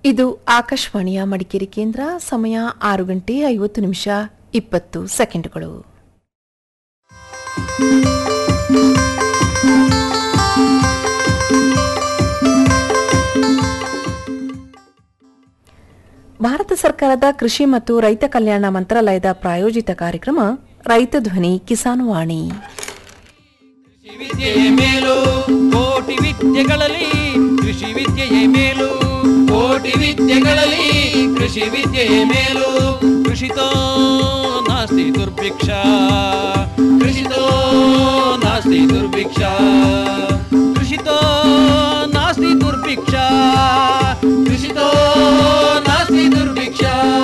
ಇದು ಆಕಾಶವಾಣಿಯ ಮಡಿಕೇರಿ ಕೇಂದ್ರ ಸಮಯ ಆರು ಗಂಟೆ ಐವತ್ತು ನಿಮಿಷ ಇಪ್ಪತ್ತು ಸೆಕೆಂಡುಗಳು ಭಾರತ ಸರ್ಕಾರದ ಕೃಷಿ ಮತ್ತು ರೈತ ಕಲ್ಯಾಣ ಮಂತ್ರಾಲಯದ ಪ್ರಾಯೋಜಿತ ಕಾರ್ಯಕ್ರಮ ರೈತ ಧ್ವನಿ ಕಿಸಾನ್ ವಾಣಿ ಕೃಷಿ ವಿದ್ಯೆಯೇ ಮೇಲು ಕೋಟಿ ವಿದ್ಯೆಗಳಲ್ಲಿ ಕೃಷಿ ವಿದ್ಯೆಯೇ ಮೇಲು ಕೋಟಿ ವಿದ್ಯೆಗಳಲ್ಲಿ ಕೃಷಿ ವಿದ್ಯೆಯೇ ಮೇಲು ಕೃಷಿತೋ ನಾಸ್ತಿ ದುರ್ಭಿಕ್ಷ ಕೃಷಿತೋ ನಾಸ್ತಿ ದುರ್ಭಿಕ್ಷ ಕೃಷಿತೋ ನಾಸ್ತಿ ದುರ್ಭಿಕ್ಷ ಕೃಷಿತೋ ನಾಸ್ತಿ ದುರ್ಭಿಕ್ಷ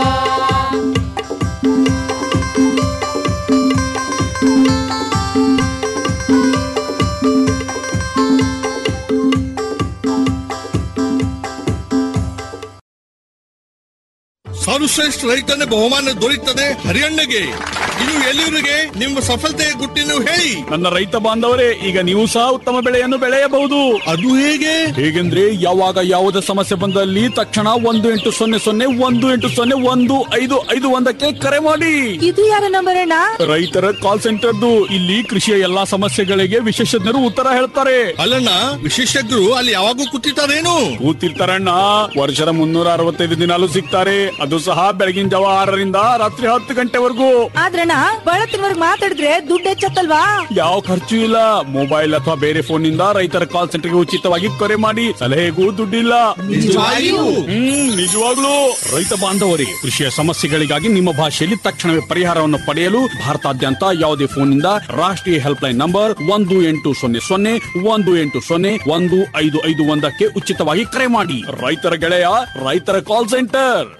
ಸರ್ವಶ್ರೇಷ್ಠ ರೈತನ ಬಹುಮಾನ ದೊರೆಯುತ್ತದೆ ಹರಿಯಣ್ಣಗೆ ಇದು ಎಲ್ಲಿವರಿಗೆ ನಿಮ್ಮ ಸಫಲತೆಯ ಗುಟ್ಟಿನ ಹೇಳಿ ನನ್ನ ರೈತ ಬಾಂಧವರೇ ಈಗ ನೀವು ಸಹ ಉತ್ತಮ ಬೆಳೆಯನ್ನು ಬೆಳೆಯಬಹುದು ಅದು ಹೇಗೆ ಹೇಗೆಂದ್ರೆ ಯಾವಾಗ ಯಾವುದೇ ಸಮಸ್ಯೆ ಬಂದಲ್ಲಿ ತಕ್ಷಣ ಒಂದು ಎಂಟು ಸೊನ್ನೆ ಸೊನ್ನೆ ಒಂದು ಎಂಟು ಸೊನ್ನೆ ಒಂದು ಐದು ಐದು ಒಂದಕ್ಕೆ ಕರೆ ಮಾಡಿ ಇದು ಯಾರ ನಂಬರ್ ಅಣ್ಣ ರೈತರ ಕಾಲ್ ಸೆಂಟರ್ದು ಇಲ್ಲಿ ಕೃಷಿಯ ಎಲ್ಲಾ ಸಮಸ್ಯೆಗಳಿಗೆ ವಿಶೇಷಜ್ಞರು ಉತ್ತರ ಹೇಳ್ತಾರೆ ಅಲ್ಲಣ್ಣ ವಿಶೇಷಜ್ಞರು ಅಲ್ಲಿ ಯಾವಾಗೂ ಕೂತಿರ್ತಾರೇನು ಕೂತಿರ್ತಾರಣ್ಣ ವರ್ಷದ ಮುನ್ನೂರ ಅರವತ್ತೈದು ದಿನಾಲು ಸಿಗ್ತಾರೆ ಅದು ಸಹ ಬೆಳಗಿನ ಜಾವ ಆರರಿಂದ ರಾತ್ರಿ ಹತ್ತು ಗಂಟೆವರೆಗೂ ಆದ್ರಣ್ಣ ಬಳತ್ತಿನವರ್ಗ್ ಮಾತಾಡಿದ್ರೆ ದುಡ್ಡು ಹೆಚ್ಚತ್ತಲ್ವಾ ಯಾವ ಖರ್ಚು ಇಲ್ಲ ಮೊಬೈಲ್ ಅಥವಾ ಬೇರೆ ಫೋನ್ ನಿಂದ ರೈತರ ಕಾಲ್ ಸೆಂಟರ್ಗೆ ಉಚಿತವಾಗಿ ಕರೆ ಮಾಡಿ ಸಲಹೆಗೂ ದುಡ್ಡಿಲ್ಲ ನಿಜವಾಗಿಯೂ? ಹ್ಮ್ ನಿಜವಾಗ್ಲೂ ರೈತ ಬಾಂಧವರಿಗೆ ಕೃಷಿಯ ಸಮಸ್ಯೆಗಳಿಗಾಗಿ ನಿಮ್ಮ ಭಾಷೆಯಲ್ಲಿ ತಕ್ಷಣವೇ ಪರಿಹಾರವನ್ನು ಪಡೆಯಲು ಭಾರತಾದ್ಯಂತ ಯಾವುದೇ ಫೋನ್ ನಿಂದ ರಾಷ್ಟ್ರೀಯ ಹೆಲ್ಪ್ ಲೈನ್ ನಂಬರ್ ಒಂದು ಎಂಟು ಸೊನ್ನೆ ಸೊನ್ನೆ ಒಂದು ಎಂಟು ಸೊನ್ನೆ ಒಂದು ಐದು ಐದು ಒಂದಕ್ಕೆ ಉಚಿತವಾಗಿ ಕರೆ ಮಾಡಿ ರೈತರ ಗೆಳೆಯ ರೈತರ ಕಾಲ್ ಸೆಂಟರ್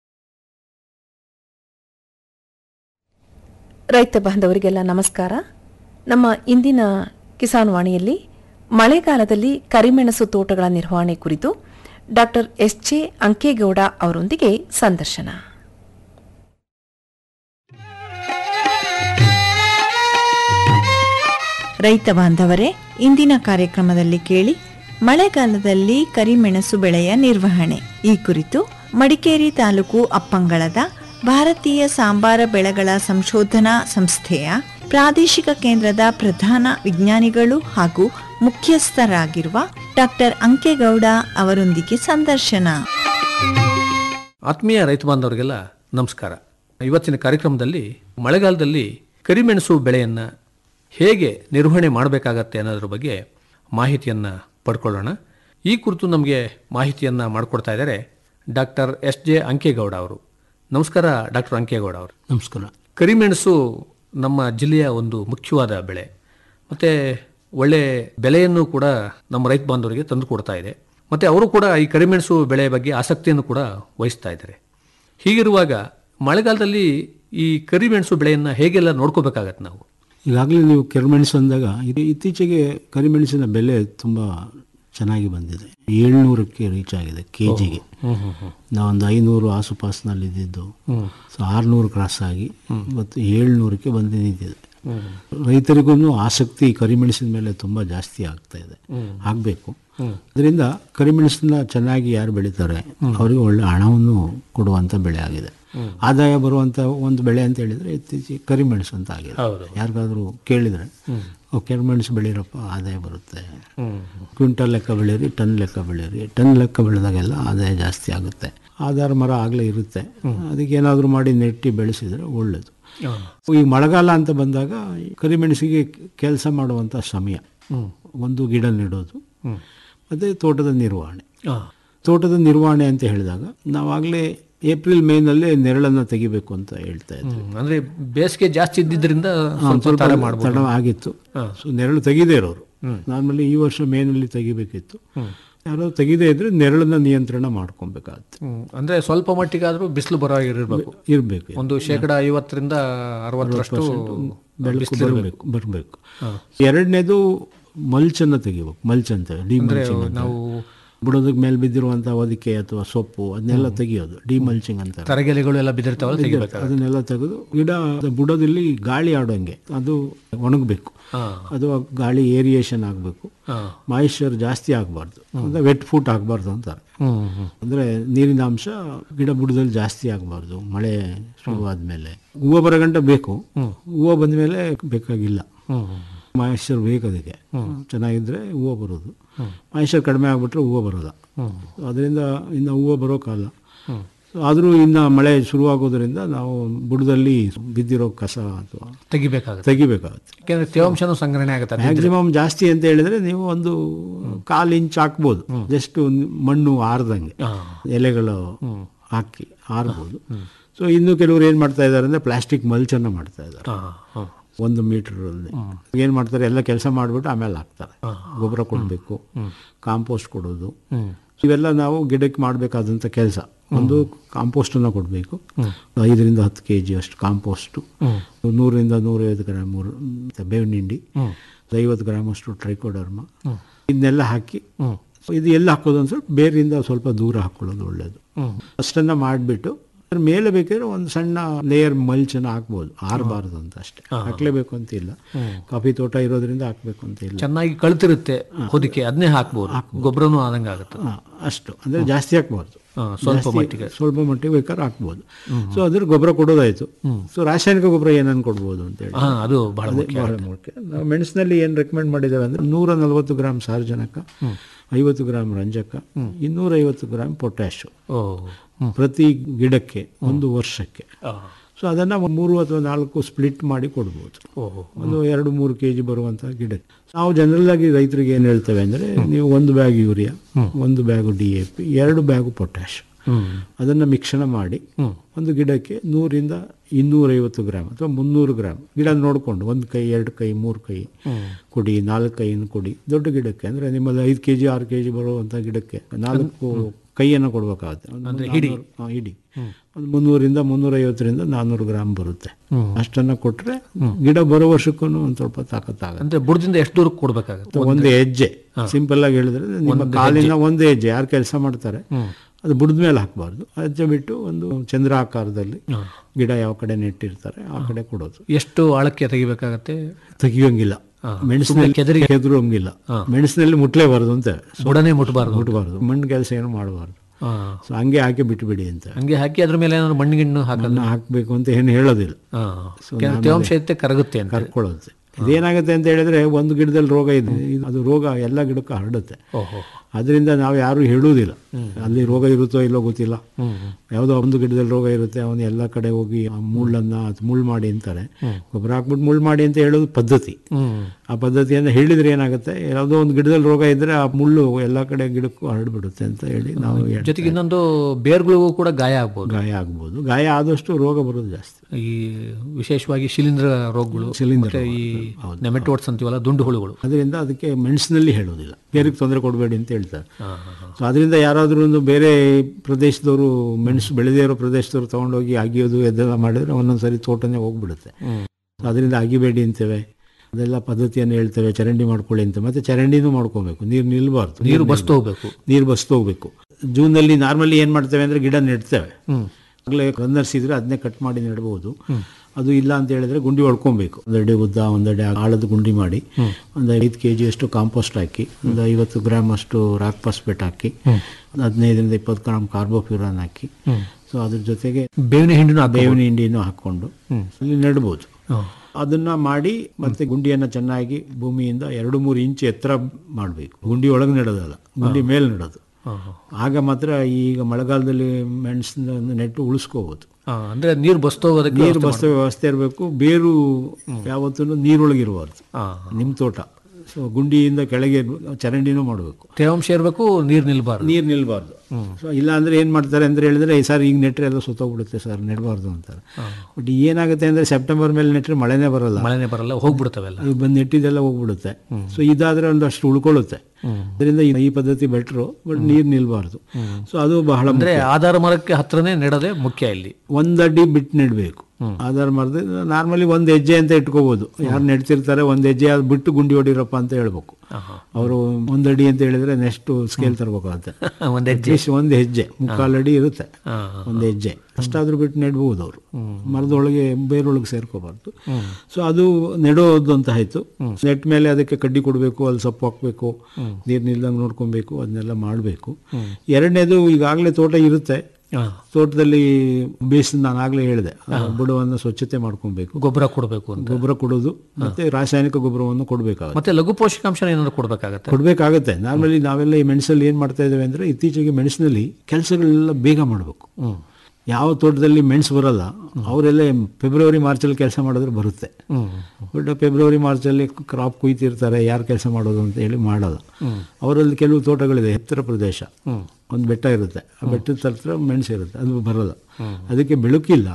ರೈತ ಬಾಂಧವರಿಗೆಲ್ಲ ನಮಸ್ಕಾರ ನಮ್ಮ ಇಂದಿನ ಕಿಸಾನ್ ವಾಣಿಯಲ್ಲಿ ಮಳೆಗಾಲದಲ್ಲಿ ಕರಿಮೆಣಸು ತೋಟಗಳ ನಿರ್ವಹಣೆ ಕುರಿತು ಡಾಕ್ಟರ್ ಎಸ್ ಜೆ ಅಂಕೇಗೌಡ ಅವರೊಂದಿಗೆ ಸಂದರ್ಶನ ರೈತ ಬಾಂಧವರೇ ಇಂದಿನ ಕಾರ್ಯಕ್ರಮದಲ್ಲಿ ಕೇಳಿ ಮಳೆಗಾಲದಲ್ಲಿ ಕರಿಮೆಣಸು ಬೆಳೆಯ ನಿರ್ವಹಣೆ ಈ ಕುರಿತು ಮಡಿಕೇರಿ ತಾಲೂಕು ಅಪ್ಪಂಗಳದ ಭಾರತೀಯ ಸಾಂಬಾರ ಬೆಳೆಗಳ ಸಂಶೋಧನಾ ಸಂಸ್ಥೆಯ ಪ್ರಾದೇಶಿಕ ಕೇಂದ್ರದ ಪ್ರಧಾನ ವಿಜ್ಞಾನಿಗಳು ಹಾಗೂ ಮುಖ್ಯಸ್ಥರಾಗಿರುವ ಡಾಕ್ಟರ್ ಅಂಕೇಗೌಡ ಅವರೊಂದಿಗೆ ಸಂದರ್ಶನ ಆತ್ಮೀಯ ರೈತ ಬಾಂಧವರಿಗೆಲ್ಲ ನಮಸ್ಕಾರ ಇವತ್ತಿನ ಕಾರ್ಯಕ್ರಮದಲ್ಲಿ ಮಳೆಗಾಲದಲ್ಲಿ ಕರಿಮೆಣಸು ಬೆಳೆಯನ್ನು ಹೇಗೆ ನಿರ್ವಹಣೆ ಮಾಡಬೇಕಾಗತ್ತೆ ಅನ್ನೋದ್ರ ಬಗ್ಗೆ ಮಾಹಿತಿಯನ್ನು ಪಡ್ಕೊಳ್ಳೋಣ ಈ ಕುರಿತು ನಮಗೆ ಮಾಹಿತಿಯನ್ನು ಮಾಡಿಕೊಡ್ತಾ ಇದ್ದಾರೆ ಡಾಕ್ಟರ್ ಎಸ್ ಜೆ ಅಂಕೇಗೌಡ ಅವರು ನಮಸ್ಕಾರ ಡಾಕ್ಟರ್ ಅಂಕೇಗೌಡ ಅವರು ನಮಸ್ಕಾರ ಕರಿಮೆಣಸು ನಮ್ಮ ಜಿಲ್ಲೆಯ ಒಂದು ಮುಖ್ಯವಾದ ಬೆಳೆ ಮತ್ತು ಒಳ್ಳೆ ಬೆಲೆಯನ್ನು ಕೂಡ ನಮ್ಮ ರೈತ ಬಾಂಧವರಿಗೆ ತಂದು ಕೊಡ್ತಾ ಇದೆ ಮತ್ತು ಅವರು ಕೂಡ ಈ ಕರಿಮೆಣಸು ಬೆಳೆ ಬಗ್ಗೆ ಆಸಕ್ತಿಯನ್ನು ಕೂಡ ವಹಿಸ್ತಾ ಇದ್ದಾರೆ ಹೀಗಿರುವಾಗ ಮಳೆಗಾಲದಲ್ಲಿ ಈ ಕರಿಮೆಣಸು ಬೆಳೆಯನ್ನು ಹೇಗೆಲ್ಲ ನೋಡ್ಕೋಬೇಕಾಗತ್ತೆ ನಾವು ಈಗಾಗಲೇ ನೀವು ಕೆರೆಮೆಣಸು ಅಂದಾಗ ಇದು ಇತ್ತೀಚೆಗೆ ಕರಿಮೆಣಸಿನ ಬೆಲೆ ತುಂಬ ಚೆನ್ನಾಗಿ ಬಂದಿದೆ ಏಳ್ನೂರಕ್ಕೆ ರೀಚ್ ಆಗಿದೆ ಕೆ ಜಿಗೆ ನಾವೊಂದು ಐನೂರು ಆಸುಪಾಸಿನಲ್ಲಿ ಇದ್ದಿದ್ದು ಸೊ ಆರುನೂರು ಕ್ರಾಸ್ ಆಗಿ ಇವತ್ತು ಏಳ್ನೂರಕ್ಕೆ ಬಂದು ನಿಂತಿದೆ ರೈತರಿಗೂ ಆಸಕ್ತಿ ಕರಿಮೆಣಸಿನ ಮೇಲೆ ತುಂಬ ಜಾಸ್ತಿ ಆಗ್ತಾ ಇದೆ ಆಗಬೇಕು ಅದರಿಂದ ಕರಿಮೆಣಸನ್ನ ಚೆನ್ನಾಗಿ ಯಾರು ಬೆಳೀತಾರೆ ಅವರಿಗೆ ಒಳ್ಳೆ ಹಣವನ್ನು ಕೊಡುವಂಥ ಬೆಳೆ ಆಗಿದೆ ಆದಾಯ ಬರುವಂಥ ಒಂದು ಬೆಳೆ ಅಂತ ಹೇಳಿದರೆ ಇತ್ತೀಚೆಗೆ ಕರಿಮೆಣಸು ಅಂತ ಆಗಿದೆ ಯಾರಿಗಾದ್ರೂ ಕೇಳಿದರೆ ಓ ಕೆರೆಮೆಣಸು ಬೆಳೀರಪ್ಪ ಆದಾಯ ಬರುತ್ತೆ ಕ್ವಿಂಟಲ್ ಲೆಕ್ಕ ಬೆಳೀರಿ ಟನ್ ಲೆಕ್ಕ ಬೆಳೀರಿ ಟನ್ ಲೆಕ್ಕ ಬೆಳೆದಾಗೆಲ್ಲ ಆದಾಯ ಜಾಸ್ತಿ ಆಗುತ್ತೆ ಆಧಾರ ಮರ ಆಗಲೇ ಇರುತ್ತೆ ಅದಕ್ಕೆ ಏನಾದರೂ ಮಾಡಿ ನೆಟ್ಟಿ ಬೆಳೆಸಿದರೆ ಒಳ್ಳೆಯದು ಈ ಮಳೆಗಾಲ ಅಂತ ಬಂದಾಗ ಈ ಕರಿಮೆಣಸಿಗೆ ಕೆಲಸ ಮಾಡುವಂಥ ಸಮಯ ಒಂದು ಗಿಡ ನೆಡೋದು ಮತ್ತು ತೋಟದ ನಿರ್ವಹಣೆ ತೋಟದ ನಿರ್ವಹಣೆ ಅಂತ ಹೇಳಿದಾಗ ನಾವಾಗಲೇ ಏಪ್ರಿಲ್ ಮೇನಲ್ಲೇ ನೆರಳನ್ನು ತೆಗಿಬೇಕು ಅಂತ ಹೇಳ್ತಾ ಇದ್ವಿ ಅಂದರೆ ಬೇಸಿಗೆ ಜಾಸ್ತಿ ಇದ್ದಿದ್ದರಿಂದ ಹಾ, ಸ್ವಲ್ಪ ಸ್ವಲ್ಪ ತಡ ಮಾಡ್ಬೋದು ತಡ ಆಗಿತ್ತು ಸೊ ನೆರಳು ತೆಗಿದೇ ಇರೋರು ನಾರ್ಮಲಿ ಈ ವರ್ಷ ಮೇನಲ್ಲಿ ತೆಗಿಬೇಕಿತ್ತು ಯಾರೋ ತೆಗಿದೇ ಇದ್ರೆ ನೆರಳನ್ನ ನಿಯಂತ್ರಣ ಮಾಡ್ಕೊಬೇಕಾಗತ್ತೆ ಹ್ಮ್. ಅಂದ್ರೆ ಸ್ವಲ್ಪ ಮಟ್ಟಿಗಾದ್ರೂ ಬಿಸಿಲು ಬರೋ ಇರಬೇಕು ಇರಬೇಕು ಒಂದು ಶೇಕಡ ಐವತ್ತರಿಂದ ಅರವತ್ತರಷ್ಟು ಬೆಳಕು ಬಿಸಿಲು ಬರಬೇಕು ಬರಬೇಕು ಎರಡನೇದು ಮಲ್ಚನ್ನು ತೆಗಿಬೇಕು ಮಲ್ಚ್ ಅಂತ ಡಿಮಲ್ಚಿಂಗ್ ಅಂತ ನಾವು ಬುಡದಕ್ಕೆ ಮೇಲೆ ಬಿದ್ದಿರುವಂಥ ಹೊದಿಕೆ ಅಥವಾ ಸೊಪ್ಪು ಅದನ್ನೆಲ್ಲ ತೆಗಿಯೋದು ಡಿಮಲ್ಚಿಂಗ್ ಅಂತಾರೆ ತರಗೆಲೆಗಳು ಎಲ್ಲ ಬಿದ್ದಿರ್ತಾವಲ್ಲ ತೆಗಿಬೇಕಾಗುತ್ತೆ ಅದನ್ನೆಲ್ಲ ತೆಗೆದು ಗಿಡ ಬುಡದಲ್ಲಿ ಗಾಳಿ ಆಡೋಂಗೆ ಅದು ಒಣಗಬೇಕು ಅದು ಗಾಳಿ ಏರಿಯೇಷನ್ ಆಗಬೇಕು ಮಾಯಿಶ್ಚರ್ ಜಾಸ್ತಿ ಆಗಬಾರ್ದು ಅಂದ್ರೆ ವೆಟ್ ಫುಟ್ ಆಗಬಾರ್ದು ಅಂತಾರೆ ಅಂದ್ರೆ ನೀರಿನ ಅಂಶ ಗಿಡ ಬುಡದಲ್ಲಿ ಜಾಸ್ತಿ ಆಗಬಾರ್ದು ಮಳೆ ಶುರುವಾದ್ಮೇಲೆ ಹೂವು ಬರೋ ಗಂಟೆ ಬೇಕು ಹೂವು ಬಂದ ಮೇಲೆ ಬೇಕಾಗಿಲ್ಲ ಮಾಯಿಶ್ಚರ್ ಬೇಕು ಅದಕ್ಕೆ ಚೆನ್ನಾಗಿದ್ರೆ ಹೂವು ಬರೋದು ಮಾಯಿಶ್ಚರ್ ಕಡಿಮೆ ಆಗ್ಬಿಟ್ರೆ ಹೂವು ಬರೋಲ್ಲ ಅದರಿಂದ ಇನ್ನು ಹೂವು ಬರೋ ಕಾಲ ಆದರೂ ಇನ್ನು ಮಳೆ ಶುರುವಾಗೋದ್ರಿಂದ ನಾವು ಬುಡದಲ್ಲಿ ಬಿದ್ದಿರೋ ಕಸ ಅಥವಾ ತೆಗಿಬೇಕಾಗುತ್ತೆ ತೆಗಿಬೇಕಾಗುತ್ತೆ ಯಾಕೆಂದ್ರೆ ತೇವಾಂಶನೂ ಸಂಗ್ರಹಣೆ ಆಗುತ್ತೆ ಅದಿದ್ರೆ. ಮ್ಯಾಕ್ಸಿಮಮ್ ಜಾಸ್ತಿ ಅಂತ ಹೇಳಿದ್ರೆ ನೀವು ಒಂದು ಕಾಲು ಇಂಚ್ ಹಾಕ್ಬೋದು ಜಸ್ಟ್ ಮಣ್ಣು ಆರ್ದಂಗೆ ಎಲೆಗಳು ಹಾಕಿ ಆರ್ಬೋದು ಸೊ ಇನ್ನು ಕೆಲವರು ಏನು ಮಾಡ್ತಾ ಇದ್ದಾರೆ ಅಂದರೆ ಪ್ಲಾಸ್ಟಿಕ್ ಮಲ್ಚನ್ನು ಮಾಡ್ತಾ ಇದ್ದಾರೆ ಹಾ, ಹಾ. ಒಂದು ಮೀಟರ್ ಏನು ಮಾಡ್ತಾರೆ ಎಲ್ಲ ಕೆಲಸ ಮಾಡಿಬಿಟ್ಟು ಆಮೇಲೆ ಹಾಕ್ತಾರೆ ಗೊಬ್ಬರ ಕೊಡಬೇಕು ಕಾಂಪೋಸ್ಟ್ ಕೊಡೋದು ಇವೆಲ್ಲ ನಾವು ಗಿಡಕ್ಕೆ ಮಾಡಬೇಕಾದಂಥ ಕೆಲಸ ಒಂದು ಕಾಂಪೋಸ್ಟನ್ನು ಕೊಡಬೇಕು ಐದರಿಂದ ಹತ್ತು ಕೆ ಜಿ ಅಷ್ಟು ಕಾಂಪೋಸ್ಟು ನೂರರಿಂದ ನೂರೈವತ್ತು ಗ್ರಾಮ್ ಬೇವಿನ ಹಿಂಡಿ ಐವತ್ತು ಗ್ರಾಮ್ ಅಷ್ಟು ಟ್ರೈಕೋಡರ್ಮ ಇದನ್ನೆಲ್ಲ ಹಾಕಿ ಇದು ಎಲ್ಲಿ ಹಾಕೋದು ಅಂತ ಸ್ವಲ್ಪ ಬೇರಿಂದ ಸ್ವಲ್ಪ ದೂರ ಹಾಕೊಳ್ಳೋದು ಒಳ್ಳೆಯದು ಅಷ್ಟನ್ನ ಮಾಡಿಬಿಟ್ಟು ಅದ್ರ ಮೇಲೆ ಬೇಕಾದ್ರೆ ಒಂದು ಸಣ್ಣ ಲೇಯರ್ ಮಲ್ಚನ್ನ ಹಾಕ್ಬೋದು ಆರಬಾರ್ದು ಅಂತ ಅಷ್ಟೇ ಹಾಕ್ಲೇಬೇಕು ಅಂತ ಇಲ್ಲ ಕಾಫಿ ತೋಟ ಇರೋದ್ರಿಂದ ಹಾಕ್ಬೇಕು ಅಂತ ಇಲ್ಲ ಚೆನ್ನಾಗಿ ಕಳ್ತಿರುತ್ತೆ ಹೊದಿಕೆ ಅದನ್ನೇ ಹಾಕ್ಬೋದು ಗೊಬ್ಬರನೂ ಆದಂಗೆ ಆಗುತ್ತೆ ಹಾ, ಅಷ್ಟು ಅಂದ್ರೆ ಜಾಸ್ತಿ ಹಾಕ್ಬಾರ್ದು ಹಾ, ಸ್ವಲ್ಪ ಜಾಸ್ತಿ- ಮಟ್ಟಿಗೆ. ಸ್ವಲ್ಪ ಮಟ್ಟಿಗೆ ಬೇಕಾದ್ರೆ ಹಾಕ್ಬೋದು ಸೊ ಅದ್ರ ಗೊಬ್ಬರ ಕೊಡೋದಾಯ್ತು ಸೊ ರಾಸಾಯನಿಕ ಗೊಬ್ಬರ ಏನನ್ನು ಕೊಡ್ಬೋದು ಅಂತ ಹೇಳಿ ಹಾ ಅದು ಬಹಳ ಅದೇ ಮುಖ್ಯ ಬಹಳ ಮುಖ್ಯ ನಾವು ಮೆಣಸಿನಲ್ಲಿ ಏನು ರೆಕಮೆಂಡ್ ಮಾಡಿದ್ದೇವೆ ಅಂದ್ರೆ ನೂರ ನಲವತ್ತು ಗ್ರಾಮ್ ಸಾರಜನಕ ಐವತ್ತು ಗ್ರಾಮ್ ರಂಜಕ ಇನ್ನೂರೈವತ್ತು ಗ್ರಾಮ್ ಪೊಟ್ಯಾಶು ಓ ಪ್ರತಿ ಗಿಡಕ್ಕೆ ಒಂದು ವರ್ಷಕ್ಕೆ ಸೊ ಅದನ್ನು ಮೂರು ಅಥವಾ ನಾಲ್ಕು ಸ್ಪ್ಲಿಟ್ ಮಾಡಿ ಕೊಡ್ಬೋದು ಒಂದು ಎರಡು ಮೂರು ಕೆ ಜಿ ಬರುವಂಥ ಗಿಡಕ್ಕೆ ನಾವು ಜನರಲ್ ಆಗಿ ರೈತರಿಗೆ ಏನು ಹೇಳ್ತೇವೆ ಅಂದರೆ ನೀವು ಒಂದು ಬ್ಯಾಗ್ ಯೂರಿಯಾ ಒಂದು ಬ್ಯಾಗು ಡಿ ಎ ಪಿ ಎರಡು ಬ್ಯಾಗು ಪೊಟ್ಯಾಶ್ ಅದನ್ನು ಮಿಶ್ರಣ ಮಾಡಿ ಒಂದು ಗಿಡಕ್ಕೆ ನೂರಿಂದ ಇನ್ನೂರೈವತ್ತು ಗ್ರಾಮ್ ಅಥವಾ ಮುನ್ನೂರು ಗ್ರಾಮ್ ಗಿಡ ನೋಡಿಕೊಂಡು ಒಂದು ಕೈ ಎರಡು ಕೈ ಮೂರು ಕೈ ಕೊಡಿ ನಾಲ್ಕು ಕೈಯನ್ನು ಕೊಡಿ ದೊಡ್ಡ ಗಿಡಕ್ಕೆ ಅಂದರೆ ನಿಮ್ಮಲ್ಲಿ ಐದು ಕೆ ಜಿ ಆರು ಕೆ ಜಿ ಬರುವಂಥ ಗಿಡಕ್ಕೆ ನಾಲ್ಕು ಕೈಯನ್ನು ಕೊಡಬೇಕಾಗುತ್ತೆ ಒಂದು ಹಿಡಿ. ನಾನ್ನೂರು- ಹಾ, ಹಿಡಿ ಒಂದು ಮುನ್ನೂರಿಂದ ಮುನ್ನೂರೈವತ್ತರಿಂದ ನಾನ್ನೂರು ಗ್ರಾಮ್ ಬರುತ್ತೆ ಅಷ್ಟನ್ನ ಕೊಟ್ರೆ ಗಿಡ ಬರೋ ವರ್ಷಕ್ಕೂ ಒಂದು ಸ್ವಲ್ಪ ತಾಕತ್ತಾಗುತ್ತೆ ಅಂದ್ರೆ ಬುಡದಿಂದ ಎಷ್ಟು ದೂರಕ್ಕೆ ಕೊಡ್ಬೇಕಾಗುತ್ತೆ ಒಂದು ಹೆಜ್ಜೆ ಸಿಂಪಲ್ ಆಗಿ ಹೇಳಿದ್ರೆ ನಿಮ್ಮ ಕಾಲಿನ ಒಂದು ಹೆಜ್ಜೆ ಯಾರು ಕೆಲಸ ಮಾಡ್ತಾರೆ ಅದು ಬುಡದ ಮೇಲೆ ಹಾಕಬಾರ್ದು ಹೆಜ್ಜೆ ಬಿಟ್ಟು ಒಂದು ಚಂದ್ರ ಆಕಾರದಲ್ಲಿ ಗಿಡ ಯಾವ ಕಡೆ ನೆಟ್ಟಿರ್ತಾರೆ ಆ ಕಡೆ ಕೊಡೋದು ಎಷ್ಟು ಆಳಕ್ಕೆ ತೆಗಿಬೇಕಾಗತ್ತೆ ತೆಗಿಯೋಂಗಿಲ್ಲ ಮೆಣಸಿನಲ್ಲಿ ಕೆದರಿ ಕೆದರೋಂಗಿಲ್ಲ ಮೆಣಸಿನಲ್ಲಿ ಮುಟ್ಲೇಬಾರ್ದು ಅಂತ ಬುಡನೇ ಮುಟ್ಟಬಾರ್ದು ಮುಟ್ಬಾರ್ದು ಮಣ್ಣು ಕೆಲಸ ಏನು ಮಾಡಬಾರ್ದು ಹಾ. ಸೊ ಹಂಗೆ ಹಾಕಿ ಬಿಟ್ಟುಬಿಡಿ ಅಂತ ಹಂಗೆ ಹಾಕಿ ಅದ್ರ ಮೇಲೆ ಏನಾದ್ರು ಮಣ್ಣು ಗಿಣ್ಣು ಹಾಕೋದು ಅದನ್ನ ಹಾಕಬೇಕು ಅಂತ ಏನು ಹೇಳೋದಿಲ್ಲ ಹಾ. ಯಾಕಂದ್ರೆ ತೇವಾಂಶ ಇರುತ್ತೆ ಕರಗುತ್ತೆ ಅಂತ ಕರ್ಕೊಳ್ಳುತ್ತೆ ಇದೇನಾಗುತ್ತೆ ಅಂತ ಹೇಳಿದ್ರೆ ಒಂದು ಗಿಡದಲ್ಲಿ ರೋಗ ಇದೆ ಇದು- ಅದು ರೋಗ ಎಲ್ಲ ಗಿಡಕ್ಕೂ ಹರಡುತ್ತೆ ಓಹೋ ಅದರಿಂದ ನಾವು ಯಾರು ಹೇಳುವುದಿಲ್ಲ ಅಲ್ಲಿ ರೋಗ ಇರುತ್ತೋ ಇಲ್ಲೋ ಗೊತ್ತಿಲ್ಲ ಯಾವುದೋ ಒಂದು ಗಿಡದಲ್ಲಿ ರೋಗ ಇರುತ್ತೆ ಅವನು ಎಲ್ಲ ಕಡೆ ಹೋಗಿ ಆ ಮುಳ್ಳನ್ನ ಅದು ಮುಳ್ಳು ಮಾಡಿ ಅಂತಾರೆ ಗೊಬ್ಬರ ಹಾಕ್ಬಿಟ್ಟು ಮುಳ್ಳು ಮಾಡಿ ಅಂತ ಹೇಳೋದು ಪದ್ಧತಿ ಆ ಪದ್ಧತಿಯನ್ನು ಹೇಳಿದ್ರೆ ಏನಾಗುತ್ತೆ ಯಾವುದೋ ಒಂದು ಗಿಡದಲ್ಲಿ ರೋಗ ಇದ್ರೆ ಆ ಮುಳ್ಳು ಎಲ್ಲ ಕಡೆ ಗಿಡಕ್ಕೂ ಹರಡ್ಬಿಡುತ್ತೆ ಅಂತ ಹೇಳಿ ನಾವು ಹೇಳ್ತೇವೆ. ಜೊತೆಗೆ ಇನ್ನೊಂದು ಬೇರ್ಗಳಿಗೂ ಕೂಡ ಗಾಯ ಆಗ್ಬೋದು ಗಾಯ ಆಗ್ಬೋದು ಗಾಯ ಆದಷ್ಟು ರೋಗ ಬರೋದು ಜಾಸ್ತಿ ಈ ವಿಶೇಷವಾಗಿ ಶಿಲೀಂಧ್ರ ರೋಗಗಳು ಶಿಲೀಂಧ್ರ ಮತ್ತೆ ಈ ನೆಮೆಟೋಡ್ಸ್ ಅಂತೀವಲ್ಲ ದುಂಡು ಹುಳುಗಳು ಅದರಿಂದ ಅದಕ್ಕೆ ಮೆಣಸಿನಲ್ಲಿ ಹೇಳೋದಿಲ್ಲ ಬೇರೆಗೆ ತೊಂದರೆ ಕೊಡಬೇಡಿ ಅಂತ ಹೇಳ್ತಾರೆ ಸೊ ಅದರಿಂದ ಯಾರಾದರೂ ಒಂದು ಬೇರೆ ಪ್ರದೇಶದವರು ಮೆಣಸು ಬೆಳೆದೇ ಇರೋ ಪ್ರದೇಶದವರು ತೊಗೊಂಡೋಗಿ ಅಗಿಯೋದು ಇದೆಲ್ಲ ಮಾಡಿದ್ರೆ ಒಂದೊಂದ್ಸರಿ ತೋಟನೇ ಹೋಗ್ಬಿಡುತ್ತೆ ಸೊ ಅದರಿಂದ ಅಗಿಬೇಡಿ ಅಂತೇವೆ ಅದೆಲ್ಲ ಪದ್ಧತಿಯನ್ನು ಹೇಳ್ತೇವೆ ಚರಂಡಿ ಮಾಡ್ಕೊಳ್ಳಿ ಅಂತ ಮತ್ತೆ ಚರಂಡಿನೂ ಮಾಡ್ಕೋಬೇಕು ನೀರು ನಿಲ್ಬಾರ್ದು ನೀರು ಬಸ್ತು ಹೋಗ್ಬೇಕು ನೀರು ಬಸ್ತು ಹೋಗ್ಬೇಕು ಜೂನಲ್ಲಿ ನಾರ್ಮಲಿ ಏನು ಮಾಡ್ತೇವೆ ಅಂದರೆ ಗಿಡ ನೆಡ್ತೇವೆ ಆಗಲೇ ರನ್ನರ್ಸ್ ಇದ್ರೆ ಅದನ್ನೇ ಕಟ್ ಮಾಡಿ ನೆಡ್ಬೋದು ಅದು ಇಲ್ಲ ಅಂತ ಹೇಳಿದ್ರೆ ಗುಂಡಿ ಹೊಡ್ಕೊಬೇಕು ಒಂದೆಡೆ ಉದ್ದ ಒಂದೆಡೆ ಆಳದ ಗುಂಡಿ ಮಾಡಿ ಒಂದು ಐದು ಕೆ ಜಿ ಅಷ್ಟು ಕಾಂಪೋಸ್ಟ್ ಹಾಕಿ ಒಂದು ಐವತ್ತು ಗ್ರಾಮ್ ಅಷ್ಟು ರಾಕ್ ಪಾಸ್ಪೇಟ್ ಹಾಕಿ ಒಂದು ಹದಿನೈದರಿಂದ ಇಪ್ಪತ್ತು ಗ್ರಾಮ್ ಕಾರ್ಬೋಫ್ಯೂರಾನ್ ಹಾಕಿ ಸೊ ಅದ್ರ ಜೊತೆಗೆ ಬೇವಿನ ಹಿಂಡಿನೂ ಹಾಕ್ಬೋದು. ಬೇವಿನ ಹಿಂಡಿನೂ ಹಾಕ್ಕೊಂಡು ಅಲ್ಲಿ ನೆಡ್ಬೋದು ಅದನ್ನ ಮಾಡಿ ಮತ್ತೆ ಗುಂಡಿಯನ್ನ ಚೆನ್ನಾಗಿ ಭೂಮಿಯಿಂದ ಎರಡು ಮೂರು ಇಂಚ್ ಎತ್ತರ ಮಾಡಬೇಕು ಗುಂಡಿ ಒಳಗೆ ನೆಡೋದಲ್ಲ ಗುಂಡಿ ಮೇಲೆ ನೆಡೋದು ಆಗ ಮಾತ್ರ ಈಗ ಮಳೆಗಾಲದಲ್ಲಿ ಮೆಣಸಿನ ನೆಟ್ಟು ಉಳಿಸ್ಕೋಬಹುದು ಆ, ಅಂದ್ರೆ ನೀರು ಬಸ್ತು ಹೋಗೋದಕ್ಕೆ ನೀರು ಬಸ್ತ ವ್ಯವಸ್ಥೆ ಇರಬೇಕು ಬೇರು ಯಾವತ್ತೂ ನೀರೊಳಗಿರಬಾರ್ದು ನಿಮ್ಮ ತೋಟ ಸೊ ಗುಂಡಿಯಿಂದ ಕೆಳಗೆ ಚರಂಡಿನೂ ಮಾಡಬೇಕು ತೇವಾಂಶ ಇರಬೇಕು ನೀರು ನಿಲ್ಬಾರ್ದು ನೀರು ನಿಲ್ಬಾರ್ದು ಸೊ ಇಲ್ಲ ಅಂದ್ರೆ ಏನು ಮಾಡ್ತಾರೆ ಅಂತ ಹೇಳಿದ್ರೆ ಸರ್ ಈಗ ನೆಟ್ರೆ ಎಲ್ಲ ಸುತ್ತೋಗ್ಬಿಡುತ್ತೆ ಸರ್ ನೆಡಬಾರ್ದು ಅಂತಾರೆ ಬಟ್ ಏನಾಗುತ್ತೆ ಅಂದ್ರೆ ಸೆಪ್ಟೆಂಬರ್ ಮೇಲೆ ನೆಟ್ರೆ ಮಳೆನೇ ಬರಲ್ಲ ಮಳೆನೇ ಬರಲ್ಲ ಹೋಗ್ಬಿಡ್ತವೆಲ್ಲ ಈಗ ಬಂದು ನೆಟ್ಟಿದ್ದೆಲ್ಲ ಹೋಗ್ಬಿಡುತ್ತೆ ಸೊ ಇದಾದ್ರೆ ಒಂದಷ್ಟು ಉಳ್ಕೊಳ್ಳುತ್ತೆ ಅದರಿಂದ ಈ- ಈ ಪದ್ಧತಿ ಬೆಟ್ರು ಬಟ್ ನೀರು ನಿಲ್ಬಾರ್ದು ಸೊ ಅದು ಬಹಳ ಅಂದ್ರೆ ಆಧಾರ ಮರಕ್ಕೆ ಹತ್ರನೇ ನೆಡೋದೇ ಮುಖ್ಯ ಇಲ್ಲಿ ಒಂದು ಅಡ್ಡಿ ಬಿಟ್ಟು ನೆಡಬೇಕು ಆಧಾರ ಮರದ ನಾರ್ಮಲಿ ಒಂದು ಹೆಜ್ಜೆ ಅಂತ ಇಟ್ಕೋಬಹುದು ಯಾರು ನೆಡ್ತಿರ್ತಾರೆ ಒಂದು ಹೆಜ್ಜೆ ಅದು ಬಿಟ್ಟು ಗುಂಡಿ ಹೊಡಿರಪ್ಪ ಅಂತ ಹೇಳ್ಬೇಕು ಅವರು ಒಂದು ಅಡಿ ಅಂತ ಹೇಳಿದ್ರೆ ನೆಕ್ಸ್ಟ್ ಸ್ಕೇಲ್ ತರಬೇಕಾಗುತ್ತೆ ಒಂದ್ ಹೆಜ್ಜೆ. At least ಒಂದು ಹೆಜ್ಜೆ ಮುಕ್ಕಾಲು ಅಡಿ ಇರುತ್ತೆ ಒಂದು ಹೆಜ್ಜೆ ಅಷ್ಟಾದ್ರೂ ಬಿಟ್ಟು ನೆಡ್ಬಹುದು ಅವರು ಮರದೊಳಗೆ ಬೇರೊಳಗೆ ಸೇರ್ಕೋಬಾರ್ದು ಸೊ ಅದು ನೆಡೋದು ಅಂತ ಆಯ್ತು ನೆಟ್ ಮೇಲೆ ಅದಕ್ಕೆ ಕಡ್ಡಿ ಕೊಡಬೇಕು ಅಲ್ಲಿ ಸೊಪ್ಪು ಹಾಕ್ಬೇಕು ನೀರು ನಿಲ್ದಂಗೆ ನೋಡ್ಕೊಬೇಕು ಅದನ್ನೆಲ್ಲ ಮಾಡಬೇಕು ಎರಡನೇದು ಈಗಾಗಲೇ ತೋಟ ಇರುತ್ತೆ ತೋಟದಲ್ಲಿ ಬೇಯಿಸಿದ ನಾನು ಆಗಲೇ ಹೇಳಿದೆ ಆ ಬುಡವನ್ನು ಸ್ವಚ್ಛತೆ ಮಾಡ್ಕೊಬೇಕು ಗೊಬ್ಬರ ಕೊಡಬೇಕು ಅಂತ ಗೊಬ್ಬರ ಕೊಡೋದು ಮತ್ತೆ ರಾಸಾಯನಿಕ ಗೊಬ್ಬರವನ್ನು ಕೊಡಬೇಕಾಗುತ್ತೆ ಮತ್ತೆ ಲಘು ಪೋಷಕಾಂಶ ಏನಾದ್ರು ಕೊಡ್ಬೇಕಾಗತ್ತೆ ಕೊಡಬೇಕಾಗತ್ತೆ ನಾರ್ಮಲಿ ನಾವೆಲ್ಲ ಈ ಮೆಣಸಲ್ಲಿ ಏನು ಮಾಡ್ತಾ ಇದ್ದೇವೆ ಅಂದರೆ ಇತ್ತೀಚೆಗೆ ಮೆಣಸಿನಲ್ಲಿ ಕೆಲಸಗಳೆಲ್ಲ ಬೇಗ ಮಾಡಬೇಕು ಯಾವ ತೋಟದಲ್ಲಿ ಮೆಣಸು ಬರಲ್ಲ ಅವರೆಲ್ಲ ಫೆಬ್ರವರಿ ಮಾರ್ಚಲ್ಲಿ ಕೆಲಸ ಮಾಡಿದ್ರೆ ಬರುತ್ತೆ ಬಟ್ ಫೆಬ್ರವರಿ ಮಾರ್ಚಲ್ಲಿ ಕ್ರಾಪ್ ಕುಯ್ತಿರ್ತಾರೆ ಯಾರು ಕೆಲಸ ಮಾಡೋದು ಅಂತ ಹೇಳಿ ಮಾಡಲ್ಲ ಅವರಲ್ಲಿ ಕೆಲವು ತೋಟಗಳಿದೆ ಎತ್ತರ ಪ್ರದೇಶ ಒಂದು ಬೆಟ್ಟ ಇರುತ್ತೆ ಆ ಬೆಟ್ಟದ ಹತ್ರ ಮೆಣಸು ಇರುತ್ತೆ ಅದು ಬರಲ್ಲ ಅದಕ್ಕೆ ಬೆಳಕಿಲ್ಲ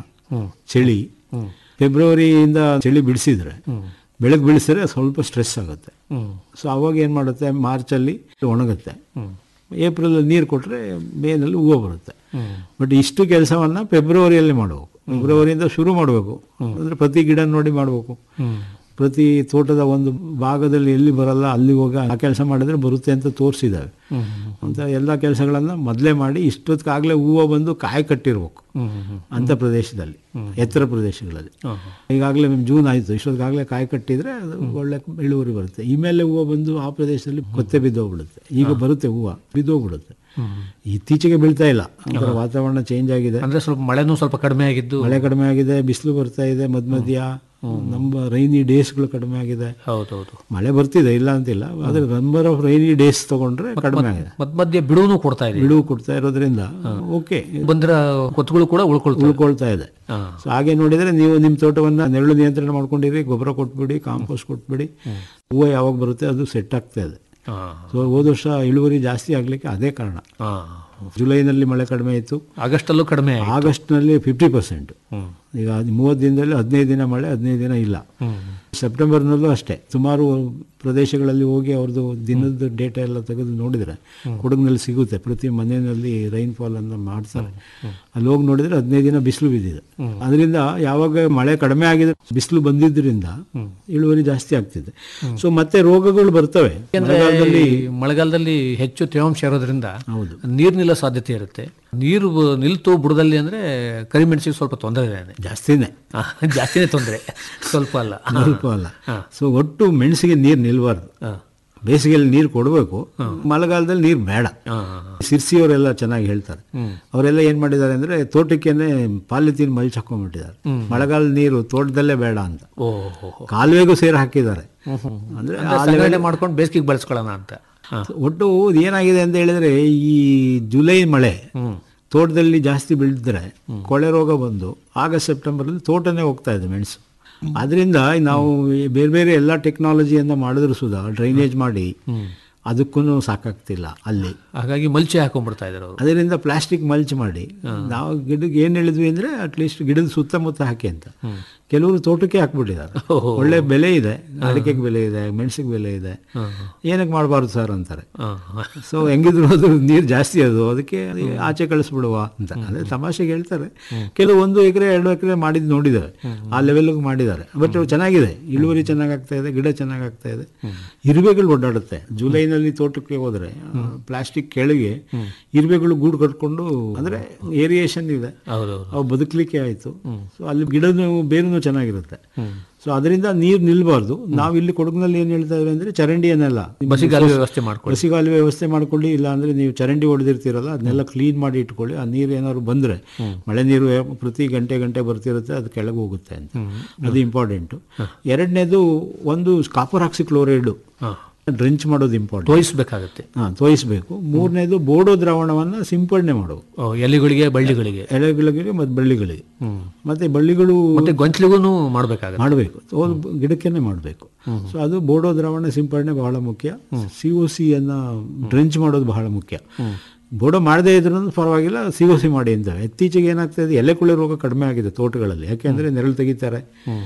ಚಳಿ ಫೆಬ್ರವರಿಯಿಂದ ಚಳಿ ಬಿಡಿಸಿದ್ರೆ ಬೆಳಕು ಬೀಳಿಸಿದ್ರೆ ಸ್ವಲ್ಪ ಸ್ಟ್ರೆಸ್ ಆಗುತ್ತೆ ಸೊ ಅವಾಗ ಏನು ಮಾಡುತ್ತೆ ಮಾರ್ಚಲ್ಲಿ ಒಣಗುತ್ತೆ ಏಪ್ರಿಲ್ ನೀರು ಕೊಟ್ಟರೆ ಮೇನಲ್ಲಿ ಹೂವು ಬರುತ್ತೆ ಬಟ್ ಇಷ್ಟು ಕೆಲಸವನ್ನು ಫೆಬ್ರವರಿಯಲ್ಲಿ ಮಾಡಬೇಕು ಫೆಬ್ರವರಿಯಿಂದ ಶುರು ಮಾಡಬೇಕು ಅಂದರೆ ಪ್ರತಿ ಗಿಡ ನೋಡಿ ಮಾಡಬೇಕು ಪ್ರತಿ ತೋಟದ ಒಂದು ಭಾಗದಲ್ಲಿ ಎಲ್ಲಿ ಬರಲ್ಲ ಅಲ್ಲಿ ಹೋಗ ಆ ಕೆಲಸ ಮಾಡಿದ್ರೆ ಬರುತ್ತೆ ಅಂತ ತೋರಿಸಿದ್ದಾವೆ ಅಂತ ಎಲ್ಲ ಕೆಲಸಗಳನ್ನು ಮೊದಲೇ ಮಾಡಿ ಇಷ್ಟೊತ್ತಿಗಾಗಲೇ ಹೂವು ಬಂದು ಕಾಯಿ ಕಟ್ಟಿರ್ಬೇಕು ಅಂಥ ಪ್ರದೇಶದಲ್ಲಿ ಎತ್ತರ ಪ್ರದೇಶಗಳಲ್ಲಿ ಈಗಾಗಲೇ ಜೂನ್ ಆಯಿತು ಇಷ್ಟೊತ್ತಿಗಾಗಲೇ ಕಾಯಿ ಕಟ್ಟಿದ್ರೆ ಅದು ಒಳ್ಳೆ ಇಳುವರಿ ಬರುತ್ತೆ ಈ ಮೇಲೆ ಹೂವು ಬಂದು ಆ ಪ್ರದೇಶದಲ್ಲಿ ಕೊತ್ತೆ ಬಿದ್ದೋಗ್ಬಿಡುತ್ತೆ ಈಗ ಬರುತ್ತೆ ಹೂವು ಬಿದ್ದೋಗ್ಬಿಡುತ್ತೆ ಇತ್ತೀಚೆಗೆ ಬೀಳ್ತಾ ಇಲ್ಲ ಅಂದ್ರೆ ವಾತಾವರಣ ಚೇಂಜ್ ಆಗಿದೆ ಅಂದ್ರೆ ಸ್ವಲ್ಪ ಮಳೆನೂ ಸ್ವಲ್ಪ ಕಡಿಮೆ ಆಗಿದ್ದು ಮಳೆ ಕಡಿಮೆ ಆಗಿದೆ ಬಿಸಿಲು ಬರ್ತಾ ಇದೆ ಮಧ್ಯ ಮಧ್ಯ ನಮ್ಮ ರೈನಿ ಡೇಸ್ಗಳು ಕಡಿಮೆ ಆಗಿದೆ ಹೌದೌದು ಮಳೆ ಬರ್ತಿದೆ ಇಲ್ಲ ಅಂತಿಲ್ಲ ಆದ್ರೆ ನಂಬರ್ ಆಫ್ ರೈನಿ ಡೇಸ್ ತಗೊಂಡ್ರೆ ಕಡಿಮೆ ಆಗಿದೆ ಮಧ್ಯ ಮಧ್ಯೆ ಬಿಡುವು ಕೊಡ್ತಾ ಇದೆ ಬಿಡುವು ಕೊಡ್ತಾ ಇರೋದ್ರಿಂದ ಓಕೆ ಬಂದಿರೋ ಕೊತ್ತುಗಳು ಕೂಡ ಉಳ್ಕೊಳ್ತವೆ ಉಳ್ಕೊಳ್ತಾ ಇದೆ ಸೊ ಹಾಗೆ ನೋಡಿದ್ರೆ ನೀವು ನಿಮ್ಮ ತೋಟವನ್ನ ನೆರಳು ನಿಯಂತ್ರಣ ಮಾಡ್ಕೊಂಡಿರಿ ಗೊಬ್ಬರ ಕೊಟ್ಬಿಡಿ ಕಾಂಪೋಸ್ಟ್ ಕೊಟ್ಬಿಡಿ ಹೂವು ಯಾವಾಗ ಬರುತ್ತೆ ಅದು ಸೆಟ್ ಆಗ್ತಾ ಇದೆ ಹಾ. ಸೊ ಹೋದ ವರ್ಷ ಇಳುವರಿ ಜಾಸ್ತಿ ಆಗ್ಲಿಕ್ಕೆ ಅದೇ ಕಾರಣ ಹಾ. ಜುಲೈನಲ್ಲಿ ಮಳೆ ಕಡಿಮೆ ಇತ್ತು ಆಗಸ್ಟಲ್ಲೂ ಕಡಿಮೆ ಆಯ್ತು. ಆಗಸ್ಟ್ನಲ್ಲಿ ಫಿಫ್ಟಿ ಪರ್ಸೆಂಟ್ ಈಗ ಅದು ಮೂವತ್ತು ದಿನದಲ್ಲಿ ಹದಿನೈದು ದಿನ ಮಳೆ ಹದಿನೈದು ದಿನ ಇಲ್ಲ ಸೆಪ್ಟೆಂಬರ್ನಲ್ಲೂ ಅಷ್ಟೇ ಸುಮಾರು ಪ್ರದೇಶಗಳಲ್ಲಿ ಹೋಗಿ ಅವ್ರದ್ದು ದಿನದ ಡೇಟಾ ಎಲ್ಲ ತೆಗೆದು ನೋಡಿದರೆ ಕೊಡಗಿನಲ್ಲಿ ಸಿಗುತ್ತೆ ಪ್ರತಿ ಮನೆಯಲ್ಲಿ ರೈನ್ಫಾಲ್ ಅನ್ನು ಮಾಡ್ತಾರೆ ಅಲ್ಲಿ ಹೋಗಿ ನೋಡಿದ್ರೆ ಹದಿನೈದು ದಿನ ಬಿಸಿಲು ಬಿದ್ದಿದೆ ಅದರಿಂದ ಯಾವಾಗ ಮಳೆ ಕಡಿಮೆ ಆಗಿದೆ ಬಿಸಿಲು ಬಂದಿದ್ದರಿಂದ ಇಳುವರಿ ಜಾಸ್ತಿ ಆಗ್ತಿದೆ ಸೊ ಮತ್ತೆ ರೋಗಗಳು ಬರ್ತವೆ ಯಾಕಂದ್ರೆ ಈ ಮಳೆಗಾಲದಲ್ಲಿ ಹೆಚ್ಚು ತೇವಾಂಶ ಇರೋದ್ರಿಂದ ಹೌದು. ನೀರು ನಿಲ್ಲೋ ಸಾಧ್ಯತೆ ಇರುತ್ತೆ ನೀರು ಬ- ನಿಲ್ತು ಬುಡದಲ್ಲಿ ಅಂದ್ರೆ ಕರಿಮೆಣಸಿಗೆ ಸ್ವಲ್ಪ ತೊಂದರೆ ಇದೆ ಜಾಸ್ತಿನೇ ಆ, ಜಾಸ್ತಿನೇ ತೊಂದರೆ ಸ್ವಲ್ಪ ಅಲ್ಲ ಸ್ವಲ್ಪ ಅಲ್ಲ ಸೊ ಒಟ್ಟು ಮೆಣಸಿಗೆ ನೀರು ನಿಲ್ಬಾರ್ದು ಬೇಸಿಗೆಯಲ್ಲಿ ನೀರು ಕೊಡಬೇಕು ಮಳೆಗಾಲದಲ್ಲಿ ನೀರು ಬೇಡ ಸಿರ್ಸಿಯವರೆಲ್ಲ ಚೆನ್ನಾಗಿ ಹೇಳ್ತಾರೆ ಅವರೆಲ್ಲ ಏನ್ ಮಾಡಿದ್ದಾರೆ ಅಂದ್ರೆ ತೋಟಕ್ಕೇನೆ ಪಾಲಿಥೀನ್ ಮಲ್ಚ್ ಹಾಕೊಂಡ್ಬಿಟ್ಟಿದ್ದಾರೆ ಮಳೆಗಾಲದ ನೀರು ತೋಟದಲ್ಲೇ ಬೇಡ ಅಂತ ಓಹೋ ಕಾಲುವೆಗೂ ಸೇರಿ ಹಾಕಿದ್ದಾರೆ ಅಂದ್ರೆ ಆ ಸಂಗ್ರಹಣೆ ಮಾಡ್ಕೊಂಡು ಬೇಸಿಗೆಗೆ ಬಳಸ್ಕೊಳ್ಳೋಣ ಅಂತ ಹಾ. ಒಟ್ಟು ಏನಾಗಿದೆ ಅಂತ ಹೇಳಿದ್ರೆ ಈ ಜುಲೈ ಮಳೆ ತೋಟದಲ್ಲಿ ಜಾಸ್ತಿ ಬೀಳಿದ್ರೆ ಕೊಳೆ ರೋಗ ಬಂದು ಆಗಸ್ಟ್ ಸೆಪ್ಟೆಂಬರಲ್ಲಿ ತೋಟನೇ ಹೋಗ್ತಾ ಇದೆ ಮೆಣಸು ಅದರಿಂದ ನಾವು ಈ ಬೇರೆ ಬೇರೆ ಎಲ್ಲ ಟೆಕ್ನಾಲಜಿಯಿಂದ ಮಾಡಿದ್ರು ಸುಧಾ ಡ್ರೈನೇಜ್ ಮಾಡಿ ಅದಕ್ಕೂ ಸಾಕಾಗ್ತಿಲ್ಲ ಅಲ್ಲಿ ಹಾಗಾಗಿ ಮಲ್ಚೆ ಹಾಕೊಂಡ್ಬಿಡ್ತಾ ಇದ್ದಾರೆ ಅವರು ಅದರಿಂದ ಪ್ಲಾಸ್ಟಿಕ್ ಮಲ್ಚ್ ಮಾಡಿ ನಾವು ಗಿಡಕ್ಕೆ ಏನು ಹೇಳಿದ್ವಿ ಅಂದ್ರೆ ಅಟ್ಲೀಸ್ಟ್ ಗಿಡದ ಸುತ್ತಮುತ್ತ ಹಾಕಿ ಅಂತ ಕೆಲವರು ತೋಟಕ್ಕೆ ಹಾಕ್ಬಿಟ್ಟಿದ್ದಾರೆ ಒಳ್ಳೆ ಬೆಲೆ ಇದೆ ಅಡಿಕೆಗೆ ಬೆಲೆ ಇದೆ ಮೆಣಸಿಗೆ ಬೆಲೆ ಇದೆ ಏನಕ್ಕೆ ಮಾಡಬಾರ್ದು ಸರ್ ಅಂತಾರೆ ಸೊ ಹೆಂಗಿದ್ರು ಅದು ನೀರು ಜಾಸ್ತಿ ಅದು ಅದಕ್ಕೆ ಅದು ಆಚೆ ಕಳಿಸ್ಬಿಡುವ ಅಂತ ಅಂದ್ರೆ ತಮಾಷೆಗೆ ಹೇಳ್ತಾರೆ ಕೆಲವು ಒಂದು ಎಕರೆ ಎರಡು ಎಕರೆ ಮಾಡಿದ್ ನೋಡಿದ್ದಾರೆ ಆ ಲೆವೆಲ್ಗೆ ಮಾಡಿದ್ದಾರೆ ಬಟ್ ಚೆನ್ನಾಗಿದೆ ಇಳುವರಿ ಚೆನ್ನಾಗಿ ಆಗ್ತಾ ಇದೆ ಗಿಡ ಚೆನ್ನಾಗಿ ಆಗ್ತಾ ಇದೆ ಇರುವೆಗಳು ಓಡಾಡುತ್ತೆ ಜುಲೈನಲ್ಲಿ ತೋಟಕ್ಕೆ ಹೋದ್ರೆ ಪ್ಲಾಸ್ಟಿಕ್ ಕೆಳಗೆ ಇರುವೆಗಳು ಗೂಡು ಕಟ್ಕೊಂಡು ಅಂದ್ರೆ ಏರಿಯೇಷನ್ ಇದೆ ಹೌದೌದು ಅವು ಬದುಕಲಿಕ್ಕೆ ಆಯಿತು ಸೊ ಅಲ್ಲಿ ಗಿಡದ ಬೇರುನು ಚೆನ್ನಾಗಿರುತ್ತೆ ಸೊ ಅದರಿಂದ ನೀರು ನಿಲ್ಬಾರ್ದು ನಾವು ಇಲ್ಲಿ ಕೊಡಗಿನಲ್ಲಿ ಏನು ಹೇಳ್ತಾ ಇದ್ದೀವಿ ಅಂದ್ರೆ ಚರಂಡಿಯನ್ನೆಲ್ಲ ಬಸಿಗಾಲ ವ್ಯವಸ್ಥೆ ಮಾಡ್ಕೊಳ್ಳಿ ಬಸಿಗಾಲುವೆ ವ್ಯವಸ್ಥೆ ಮಾಡ್ಕೊಳ್ಳಿ ಇಲ್ಲ ಅಂದ್ರೆ ನೀವು ಚರಂಡಿ ಹೊಡೆದಿರ್ತೀರಲ್ಲ ಅದನ್ನೆಲ್ಲ ಕ್ಲೀನ್ ಮಾಡಿ ಇಟ್ಕೊಳ್ಳಿ ಆ ನೀರು ಏನಾದ್ರು ಬಂದ್ರೆ ಮಳೆ ನೀರು ಪ್ರತಿ ಗಂಟೆ ಗಂಟೆ ಬರ್ತಿರುತ್ತೆ ಅದು ಕೆಳಗೆ ಹೋಗುತ್ತೆ ಅಂತ ಅದು ಇಂಪಾರ್ಟೆಂಟು ಎರಡನೇದು ಒಂದು ಕಾಪರ್ ಆಕ್ಸಿ ಕ್ಲೋರೈಡು ಡ್ರೆಂಚ್ ಮಾಡೋದು ಇಂಪಾರ್ಟೆಂಟ್ ತೋಯಿಸ್ಬೇಕಾಗತ್ತೆ ಹಾಂ ತೋಯಿಸ್ಬೇಕು ಮೂರನೇದು ಬೋಡೋ ದ್ರಾವಣವನ್ನು ಸಿಂಪಡಣೆ ಮಾಡೋದು ಓ, ಎಲೆಗಳಿಗೆ ಬಳ್ಳಿಗಳಿಗೆ ಎಲೆಗಳಿಗೆ ಮತ್ತು ಬಳ್ಳಿಗಳಿಗೆ ಮತ್ತೆ ಬಳ್ಳಿಗಳು ಮತ್ತೆ ಗೊಂಚಲಿಗೂ ಮಾಡ್ಬೇಕಾಗತ್ತೆ ಮಾಡಬೇಕು ಗಿಡಕ್ಕೇನೆ ಮಾಡಬೇಕು ಸೊ ಅದು ಬೋಡೋ ದ್ರಾವಣ ಸಿಂಪಡಣೆ ಬಹಳ ಮುಖ್ಯ ಸಿ ಒ ಸಿ ಅನ್ನ ಡ್ರೆಂಚ್ ಮಾಡೋದು ಬಹಳ ಮುಖ್ಯ ಬೋಡೋ ಮಾಡದೇ ಇದ್ರೂ ಪರವಾಗಿಲ್ಲ ಸಿ ಒ ಸಿ ಮಾಡಿ ಅಂತ ಇತ್ತೀಚೆಗೆ ಏನಾಗ್ತಾ ಇದೆ ಎಲೆ ಕುಳೆ ರೋಗ ಕಡಿಮೆ ಆಗಿದೆ ತೋಟಗಳಲ್ಲಿ ಯಾಕೆಂದ್ರೆ ನೆರಳು ತೆಗಿತಾರೆ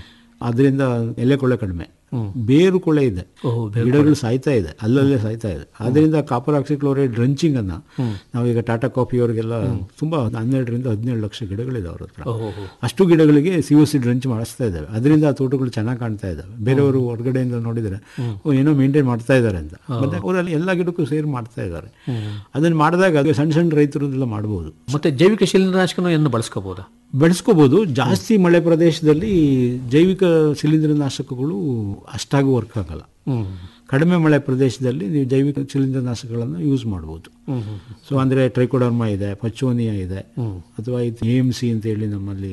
ಅದರಿಂದ ಎಲೆ ಕೊಳೆ ಕಡಿಮೆ ಬೇರು ಕೊಳೆ ಇದೆ ಓಹ್, ಬೇರು ಗಿಡಗಳು ಸಾಯ್ತಾ ಇದೆ ಅಲ್ಲಲ್ಲೇ ಸಾಯ್ತಾ ಇದೆ ಅದರಿಂದ ಕಾಪರ್ ಆಕ್ಸಿಕ್ಲೋರೈಡ್ ಡ್ರಂಚಿಂಗ್ ಅನ್ನ ನಾವೀಗ ಟಾಟಾ ಕಾಫಿ ಅವರಿಗೆಲ್ಲ ತುಂಬಾ ಹನ್ನೆರಡರಿಂದ ಹದಿನೇಳು ಲಕ್ಷ ಗಿಡಗಳಿದೆ ಅವ್ರ ಹತ್ರ ಓಹೋ ಅಷ್ಟು ಗಿಡಗಳಿಗೆ ಸಿ ಒ ಸಿ ಡ್ರಂಚ್ ಮಾಡಿಸ್ತಾ ಇದ್ದಾವೆ ಅದರಿಂದ ಆ ತೋಟಗಳು ಚೆನ್ನಾಗಿ ಕಾಣ್ತಾ ಇದ್ದಾವೆ ಬೇರೆಯವರು ಹೊರಗಡೆಯಿಂದ ನೋಡಿದರೆ ಓ ಏನೋ ಮೇಂಟೈನ್ ಮಾಡ್ತಾ ಇದ್ದಾರೆ ಅಂತ ಮತ್ತೆ ಅವರಲ್ಲಿ ಎಲ್ಲ ಗಿಡಕ್ಕೂ ಸೇರಿ ಮಾಡ್ತಾ ಇದ್ದಾರೆ ಅದನ್ನು ಮಾಡಿದಾಗ ಅದು ಸಣ್ಣ ಸಣ್ಣ ರೈತರನ್ನೆಲ್ಲ ಮಾಡ್ಬೋದು ಮತ್ತೆ ಜೈವಿಕ ಶಿಲೀಂಧ್ರನಾಶಕನು ಏನು ಬಳಸ್ಕೋಬಹುದಾ ಬೆಳೆಸ್ಕೋಬೋದು ಜಾಸ್ತಿ ಮಳೆ ಪ್ರದೇಶದಲ್ಲಿ ಜೈವಿಕ ಶಿಲೀಂಧ್ರನಾಶಕಗಳು ಅಷ್ಟಾಗಿ ವರ್ಕ್ ಆಗಲ್ಲ ಕಡಿಮೆ ಮಳೆ ಪ್ರದೇಶದಲ್ಲಿ ನೀವು ಜೈವಿಕ ಶಿಲೀಂಧ್ರನಾಶಕಗಳನ್ನು ಯೂಸ್ ಮಾಡ್ಬೋದು ಸೊ ಅಂದ್ರೆ ಟ್ರೈಕೋಡರ್ಮಾ ಇದೆ ಪಚೋನಿಯಾ ಇದೆ ಅಥವಾ ಎ ಎಮ್ ಸಿ ಅಂತ ಹೇಳಿ ನಮ್ಮಲ್ಲಿ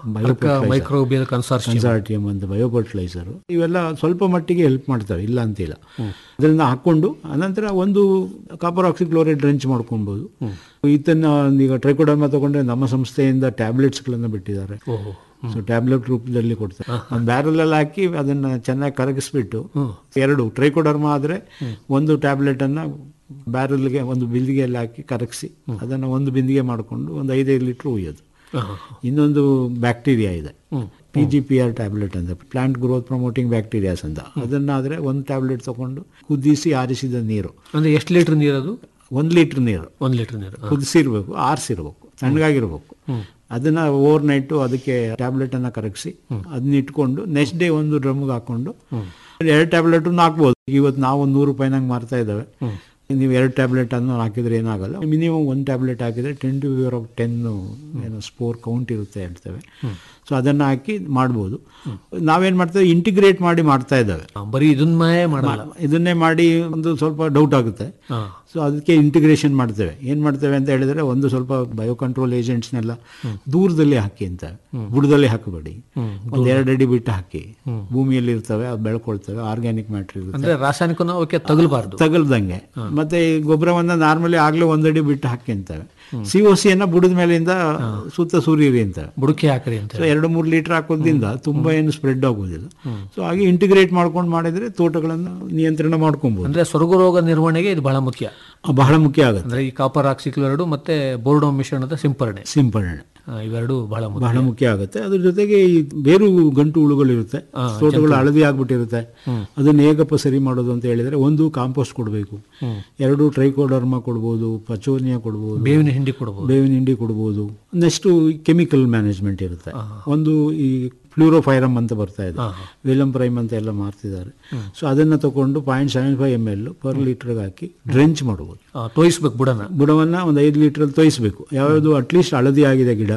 ಮೈಕ್ರೋಬಿಯಲ್ ಕನ್ಸಾರ್ಷಿಯಂ ಕನ್ಸಾರ್ಟಿಯಂ ಅಂತ ಬಯೋಫರ್ಟಿಲೈಸರ್ ಇವೆಲ್ಲ ಸ್ವಲ್ಪ ಮಟ್ಟಿಗೆ ಹೆಲ್ಪ್ ಮಾಡ್ತವೆ ಇಲ್ಲ ಅಂತಿಲ್ಲ ಅದರಿಂದ ಹಾಕೊಂಡು ಅನಂತರ ಒಂದು ಕಾಪರ್ ಆಕ್ಸಿಕ್ಲೋರೈಡ್ ಡ್ರಂಚ್ ಮಾಡ್ಕೊಬೋದು ಇದನ್ನ ಈಗ ಟ್ರೈಕೋಡರ್ಮಾ ತಗೊಂಡ್ರೆ ನಮ್ಮ ಸಂಸ್ಥೆಯಿಂದ ಟ್ಯಾಬ್ಲೆಟ್ಸ್ಗಳನ್ನು ಬಿಟ್ಟಿದ್ದಾರೆ ಸೊ ಟ್ಯಾಬ್ಲೆಟ್ ರೂಪದಲ್ಲಿ ಕೊಡ್ತಾರೆ ಒಂದು ಬ್ಯಾರಲ್ ಹಾಕಿ ಅದನ್ನ ಚೆನ್ನಾಗಿ ಕರಗಿಸ್ಬಿಟ್ಟು ಎರಡು ಟ್ರೈಕೋಡರ್ಮಾ ಆದ್ರೆ ಒಂದು ಟ್ಯಾಬ್ಲೆಟ್ ಅನ್ನ ಬ್ಯಾರಲ್ಗೆ ಒಂದು ಬಿಂದಿಗೆಯಲ್ಲಿ ಹಾಕಿ ಕರಗಿಸಿ ಅದನ್ನ ಒಂದು ಬಿಂದಿಗೆ ಮಾಡಿಕೊಂಡು ಒಂದು ಐದೈದು ಲೀಟರ್ ಉಯ್ಯೋದು ಇನ್ನೊಂದು ಬ್ಯಾಕ್ಟೀರಿಯಾ ಇದೆ P G P R tablet ಅಂತ ಪ್ಲಾಂಟ್ ಗ್ರೋತ್ ಪ್ರಮೋಟಿಂಗ್ ಬ್ಯಾಕ್ಟೀರಿಯಾಸ್ ಅಂತ ಅದನ್ನಾದ್ರೆ ಒಂದು ಟ್ಯಾಬ್ಲೆಟ್ ತಗೊಂಡು ಕುದಿಸಿ ಆರಿಸಿದ ನೀರು ಅಂದ್ರೆ ಎಷ್ಟು ಲೀಟರ್ ನೀರದು ಒಂದು ಲೀಟರ್ ನೀರು ಒಂದ್ ಲೀಟರ್ ನೀರು ಕುದಿಸಿರ್ಬೇಕು ಆರಿಸಿರ್ಬೇಕು ತಣ್ಣಗಾಗಿರ್ಬೇಕು ಅದನ್ನ ಓವರ್ ನೈಟು ಅದಕ್ಕೆ ಟ್ಯಾಬ್ಲೆಟ್ ಅನ್ನ ಕರಗಿಸಿ ಅದನ್ನ ಇಟ್ಕೊಂಡು ನೆಕ್ಸ್ಟ್ ಡೇ ಒಂದು ಡ್ರಮ್ಗೆ ಹಾಕೊಂಡು ಎರಡು ಟ್ಯಾಬ್ಲೆಟ್ ಹಾಕ್ಬೋದು ಇವತ್ತು ನಾವು ಒಂದು ನೂರು ರೂಪಾಯಿನಾಗ ಮಾರ್ತಾ ಇದ್ದಾವೆ ನೀವು ಎರಡು ಟ್ಯಾಬ್ಲೆಟ್ ಅನ್ನು ಹಾಕಿದ್ರೆ ಏನಾಗಲ್ಲ ಮಿನಿಮಮ್ ಒಂದು ಟ್ಯಾಬ್ಲೆಟ್ ಹಾಕಿದ್ರೆ ten to power of ten ಏನೋ ಸ್ಪೋರ್ ಕೌಂಟ್ ಇರುತ್ತೆ ಹೇಳ್ತೇವೆ ಸೊ ಅದನ್ನ ಹಾಕಿ ಮಾಡ್ಬೋದು ನಾವೇನ್ ಮಾಡ್ತೇವೆ ಇಂಟಿಗ್ರೇಟ್ ಮಾಡಿ ಮಾಡ್ತಾ ಇದ್ದಾವೆ ಆ, ಬರೀ ಇದನ್ನೇ ಮಾಡಲ್ಲ ಇದನ್ನೇ ಮಾಡಿ ಒಂದು ಸ್ವಲ್ಪ ಡೌಟ್ ಆಗುತ್ತೆ ಹಾ. ಸೊ ಅದಕ್ಕೆ ಇಂಟಿಗ್ರೇಷನ್ ಮಾಡ್ತೇವೆ ಏನ್ ಮಾಡ್ತೇವೆ ಅಂತ ಹೇಳಿದ್ರೆ ಒಂದು ಸ್ವಲ್ಪ ಬಯೋ ಕಂಟ್ರೋಲ್ ಏಜೆಂಟ್ಸ್ನೆಲ್ಲ ದೂರದಲ್ಲಿ ಹಾಕಿ ಅಂತ ಬುಡದಲ್ಲಿ ಹಾಕಬೇಡಿ ಒಂದ್ ಎರಡು ಅಡಿ ಬಿಟ್ಟು ಹಾಕಿ ಭೂಮಿಯಲ್ಲಿ ಇರ್ತವೆ ಅದು ಬೆಳ್ಕೊಳ್ತವೆ ಆರ್ಗ್ಯಾನಿಕ್ ಮ್ಯಾಟ್ರ್ ಇರುತ್ತೆ ಅಂದ್ರೆ ರಾಸಾಯನಿಕನ ಅವಕ್ಕೆ ತಗಲ್ಬಾರ್ದು ತಗಲ್ದಂಗೆ ಮತ್ತೆ ಈ ಗೊಬ್ಬರವನ್ನ ನಾರ್ಮಲಿ ಆಗ್ಲೇ ಒಂದಡಿ ಬಿಟ್ಟು ಹಾಕಿ ಅಂತವೆ ಸಿ ಒ ಸಿಯನ್ನ ಬುಡದ ಮೇಲಿಂದ ಸುತ್ತ ಸೂರ್ಯರಿ ಅಂತವೆ ಬುಡಕೆ ಹಾಕ್ರಿ ಅಂತ ಸೊ ಎರಡು ಮೂರು ಲೀಟರ್ ಹಾಕೋದ್ರಿಂದ ತುಂಬಾ ಏನು ಸ್ಪ್ರೆಡ್ ಆಗೋದಿಲ್ಲ ಸೊ ಹಾಗೆ ಇಂಟಿಗ್ರೇಟ್ ಮಾಡ್ಕೊಂಡು ಮಾಡಿದ್ರೆ ತೋಟಗಳನ್ನು ನಿಯಂತ್ರಣ ಮಾಡ್ಕೊಬಹುದು ಅಂದ್ರೆ ಸ್ವರ್ಗ ರೋಗ ನಿರ್ವಹಣೆಗೆ ಇದು ಬಹಳ ಮುಖ್ಯ ಬಹಳ ಮುಖ್ಯ ಆಗುತ್ತೆ ಅಂದ್ರೆ ಈ ಕಾಪರ್ ಆಕ್ಸಿಕ್ಲೋರೈಡ್ ಮತ್ತೆ ಬೋರ್ಡೋ ಮಿಶ್ರಣದ ಸಿಂಪರಣೆ ಸಿಂಪಡಣೆ ಆ, ಇವೆರಡು ಬಹಳ ಮುಖ್ಯ ಬಹಳ ಮುಖ್ಯ ಆಗುತ್ತೆ ಅದ್ರ ಜೊತೆಗೆ ಈ ಬೇರು ಗಂಟು ಹುಳುಗಳಿರುತ್ತೆ ತೋಟಗಳು ಹಳದಿ ಆಗ್ಬಿಟ್ಟಿರುತ್ತೆ ಅದನ್ನ ಹೇಗಪ್ಪ ಸರಿ ಮಾಡೋದು ಅಂತ ಹೇಳಿದ್ರೆ ಒಂದು ಕಾಂಪೋಸ್ಟ್ ಕೊಡಬೇಕು ಎರಡು ಟ್ರೈಕೋಡರ್ಮಾ ಕೊಡ್ಬೋದು ಪಚೋನಿಯಾ ಕೊಡ್ಬೋದು ಬೇವಿನ ಹಿಂಡಿ ಕೊಡಬಹುದು ಬೇವಿನ ಹಿಂಡಿ ಕೊಡ್ಬೋದು ನೆಕ್ಸ್ಟ್ ಕೆಮಿಕಲ್ ಮ್ಯಾನೇಜ್ಮೆಂಟ್ ಇರುತ್ತೆ ಒಂದು ಈ ಫ್ಲೂರೋಫೈರಮ್ ಅಂತ ಬರ್ತಾ ಇದೆ ವೆಲಮ್ ಪ್ರೈಮ್ ಅಂತ ಎಲ್ಲ ಮಾರ್ತಿದ್ದಾರೆ ಸೊ ಅದನ್ನ ತಗೊಂಡು point seven five M L per ಲೀಟರ್ಗೆ ಹಾಕಿ ಡ್ರೆಂಚ್ ಮಾಡ್ಬೋದು ತೋಯಿಸ್ಬೇಕು ಬುಡನ ಬುಡವನ್ನ ಒಂದು ಐದು ಲೀಟರ್ ತೋಯಿಸ್ಬೇಕು ಯಾವ್ಯಾವುದು ಅಟ್ಲೀಸ್ಟ್ ಹಳದಿ ಆಗಿದೆ ಗಿಡ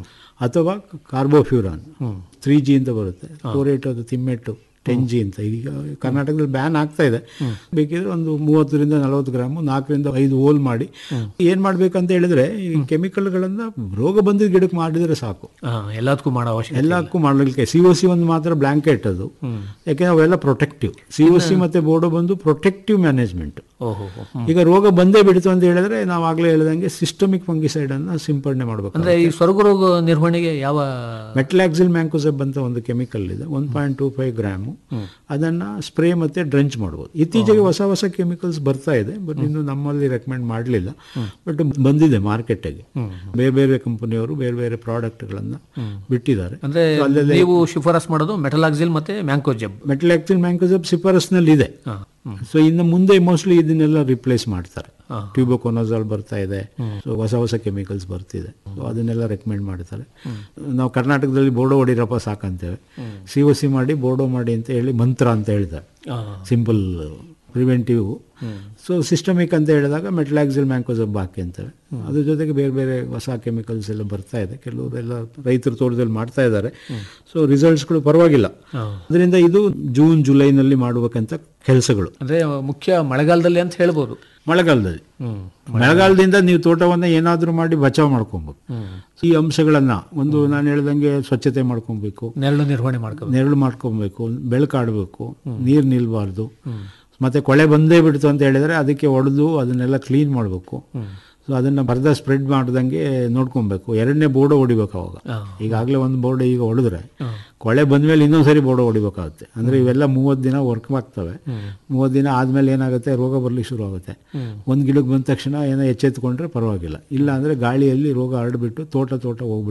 ಅಥವಾ ಕಾರ್ಬೋಫ್ಯೂರಾನ್ ತ್ರೀ ಜಿ ಅಂತ ಬರುತ್ತೆ ಫೋರೇಟ್ ಅದು ತಿಮ್ಮೆಟ್ಟು ಟೆನ್ ಜಿ ಅಂತ ಈಗ ಕರ್ನಾಟಕದಲ್ಲಿ ಬ್ಯಾನ್ ಆಗ್ತಾ ಇದೆ ಬೇಕಿದ್ರೆ ಒಂದು ಮೂವತ್ತರಿಂದ ನಲವತ್ತು ಗ್ರಾಮ್ ನಾಲ್ಕರಿಂದ ಐದು ಹೋಲ್ ಮಾಡಿ ಏನ್ ಮಾಡ್ಬೇಕಂತ ಹೇಳಿದ್ರೆ ಈ ಕೆಮಿಕಲ್ಗಳನ್ನ ರೋಗ ಬಂದಿದ್ದ ಗಿಡಕ್ಕೆ ಮಾಡಿದ್ರೆ ಸಾಕು ಎಲ್ಲದಕ್ಕೂ ಮಾಡೋ ಅವಶ್ಯಕತೆ ಎಲ್ಲಕ್ಕೂ ಮಾಡಲಿಕ್ಕೆ ಸಿ ಒ ಸಿ ಒಂದು ಮಾತ್ರ ಬ್ಲಾಂಕೆಟ್ ಅದು ಯಾಕೆಂದ್ರೆ ಅವೆಲ್ಲ ಪ್ರೊಟೆಕ್ಟಿವ್ ಸಿ ಒ ಸಿ ಮತ್ತೆ ಬೋರ್ಡೋ ಬಂದು ಪ್ರೊಟೆಕ್ಟಿವ್ ಮ್ಯಾನೇಜ್ಮೆಂಟ್ ಓಹೋ ಈಗ ರೋಗ ಬಂದೇ ಬಿಡ್ತು ಅಂತ ಹೇಳಿದ್ರೆ ನಾವು ಆಗ್ಲೇ ಹೇಳಿದಂಗೆ ಸಿಸ್ಟಮಿಕ್ ಫಂಗಿಸೈಡ್ ಅನ್ನ ಸಿಂಪಡಣೆ ಮಾಡಬೇಕು ಅಂದ್ರೆ ಈ ಸ್ವರ್ಗ ರೋಗ ನಿರ್ವಹಣೆಗೆ ಯಾವ ಮೆಟ್ಲಾಕ್ಸಿಲ್ ಮ್ಯಾಂಕೋಸೆಬ್ ಅಂತ ಒಂದು ಕೆಮಿಕಲ್ ಇದೆ one point two five gram ಅದನ್ನ ಸ್ಪ್ರೇ ಮತ್ತೆ ಡ್ರಂಚ್ ಮಾಡ್ಬೋದು ಇತ್ತೀಚೆಗೆ ಹೊಸ ಹೊಸ ಕೆಮಿಕಲ್ಸ್ ಬರ್ತಾ ಇದೆ ಬಟ್ ಇನ್ನು ನಮ್ಮಲ್ಲಿ ರೆಕಮೆಂಡ್ ಮಾಡಲಿಲ್ಲ ಬಟ್ ಬಂದಿದೆ ಮಾರ್ಕೆಟ್ಗೆ ಬೇರೆ ಬೇರೆ ಕಂಪನಿಯವರು ಬೇರೆ ಬೇರೆ ಪ್ರಾಡಕ್ಟ್ಗಳನ್ನ ಬಿಟ್ಟಿದ್ದಾರೆ ಅಂದ್ರೆ ನೀವು ಶಿಫಾರಸ್ ಮಾಡೋದು ಮೆಟಲಾಕ್ಸಿಲ್ ಮತ್ತೆ ಮ್ಯಾಂಕೋಜೆಬ್ ಮೆಟ್ಲಾಕ್ಸಿಲ್ ಮ್ಯಾಂಕೋಸೆಬ್ ಸಿಫಾರಸ್ನಲ್ಲಿ ಇದೆ ಸೊ ಇನ್ನು ಮುಂದೆ ಮೋಸ್ಟ್ಲಿ ಇದನ್ನೆಲ್ಲ ರಿಪ್ಲೇಸ್ ಮಾಡ್ತಾರೆ ಟ್ಯೂಬೋಕೊನೋಜಾಲ್ ಬರ್ತಾ ಇದೆ ಸೊ ಹೊಸ ಹೊಸ ಕೆಮಿಕಲ್ಸ್ ಬರ್ತಿದೆ ಸೊ ಅದನ್ನೆಲ್ಲ ರೆಕಮೆಂಡ್ ಮಾಡ್ತಾರೆ ನಾವು ಕರ್ನಾಟಕದಲ್ಲಿ ಬೋರ್ಡೋ ಹೊಡಿರಪ್ಪ ಸಾಕಂತೇವೆ ಸಿ ಒ ಸಿ ಮಾಡಿ ಬೋರ್ಡೋ ಮಾಡಿ ಅಂತ ಹೇಳಿ ಮಂತ್ರ ಅಂತ ಹೇಳ್ತಾರೆ ಸಿಂಪಲ್ ಪ್ರಿವೆಂಟಿವ್ ಸೊ ಸಿಸ್ಟಮಿಕ್ ಅಂತ ಹೇಳಿದಾಗ ಮೆಟ್ಲಾಕ್ಸಿಲ್ ಮ್ಯಾಂಕೋಸಬ್ ಹಾಕಿ ಅಂತೇವೆ ಅದ್ರ ಜೊತೆಗೆ ಬೇರೆ ಬೇರೆ ಹೊಸ ಕೆಮಿಕಲ್ಸ್ ಎಲ್ಲ ಬರ್ತಾ ಇದೆ ಕೆಲವರೆಲ್ಲ ರೈತರ ತೋಟದಲ್ಲಿ ಮಾಡ್ತಾ ಇದ್ದಾರೆ ಸೊ ರಿಸಲ್ಟ್ಸ್ಗಳು ಪರವಾಗಿಲ್ಲ ಅದರಿಂದ ಇದು ಜೂನ್ ಜುಲೈನಲ್ಲಿ ಮಾಡಬೇಕಂತ ಕೆಲಸಗಳು ಅಂದ್ರೆ ಮುಖ್ಯ ಮಳೆಗಾಲದಲ್ಲಿ ಅಂತ ಹೇಳ್ಬೋದು ಮಳೆಗಾಲದಲ್ಲಿ ಮಳೆಗಾಲದಿಂದ ನೀವು ತೋಟವನ್ನ ಏನಾದ್ರೂ ಮಾಡಿ ಬಚಾವ್ ಮಾಡ್ಕೊಬೇಕು ಈ ಅಂಶಗಳನ್ನ ಒಂದು ನಾನು ಹೇಳ್ದಂಗೆ ಸ್ವಚ್ಛತೆ ಮಾಡ್ಕೊಬೇಕು ನೆರಳು ನಿರ್ವಹಣೆ ಮಾಡ್ಕೋಬೇಕು ನೆರಳು ಮಾಡ್ಕೊಬೇಕು ಬೆಳಕಾಡಬೇಕು ನೀರು ನಿಲ್ಬಾರ್ದು ಮತ್ತೆ ಕೊಳೆ ಬಂದೇ ಬಿಡ್ತು ಅಂತ ಹೇಳಿದ್ರೆ ಅದಕ್ಕೆ ಹೊಡೆದು ಅದನ್ನೆಲ್ಲ ಕ್ಲೀನ್ ಮಾಡಬೇಕು ಸೊ ಅದನ್ನ ಬರ್ದ ಸ್ಪ್ರೆಡ್ ಮಾಡ್ದಂಗೆ ನೋಡ್ಕೊಬೇಕು ಎರಡನೇ ಬೋರ್ಡ್ ಹೊಡಿಬೇಕು ಅವಾಗ ಈಗಾಗಲೇ ಒಂದು ಬೋರ್ಡ್ ಈಗ ಹೊಡೆದ್ರೆ ಕೊಳೆ ಬಂದ್ಮೇಲೆ ಇನ್ನೊಂದ್ಸರಿ ಬೋರ್ಡ್ ಹೊಡಿಬೇಕಾಗುತ್ತೆ ಅಂದ್ರೆ ಇವೆಲ್ಲ ಮೂವತ್ತು ದಿನ ವರ್ಕ್ ಆಗ್ತವೆ ಮೂವತ್ತು ದಿನ ಆದ್ಮೇಲೆ ಏನಾಗುತ್ತೆ ರೋಗ ಬರ್ಲಿಕ್ಕೆ ಶುರು ಆಗುತ್ತೆ ಒಂದ್ ಗಿಡಕ್ಕೆ ಬಂದ ತಕ್ಷಣ ಏನೋ ಎಚ್ಚೆತ್ಕೊಂಡ್ರೆ ಪರವಾಗಿಲ್ಲ ಇಲ್ಲ ಅಂದ್ರೆ ಗಾಳಿಯಲ್ಲಿ ರೋಗ ಹರಡ್ಬಿಟ್ಟು ತೋಟ ತೋಟ ಹೋಗ್ಬಿಡ್ತವೆ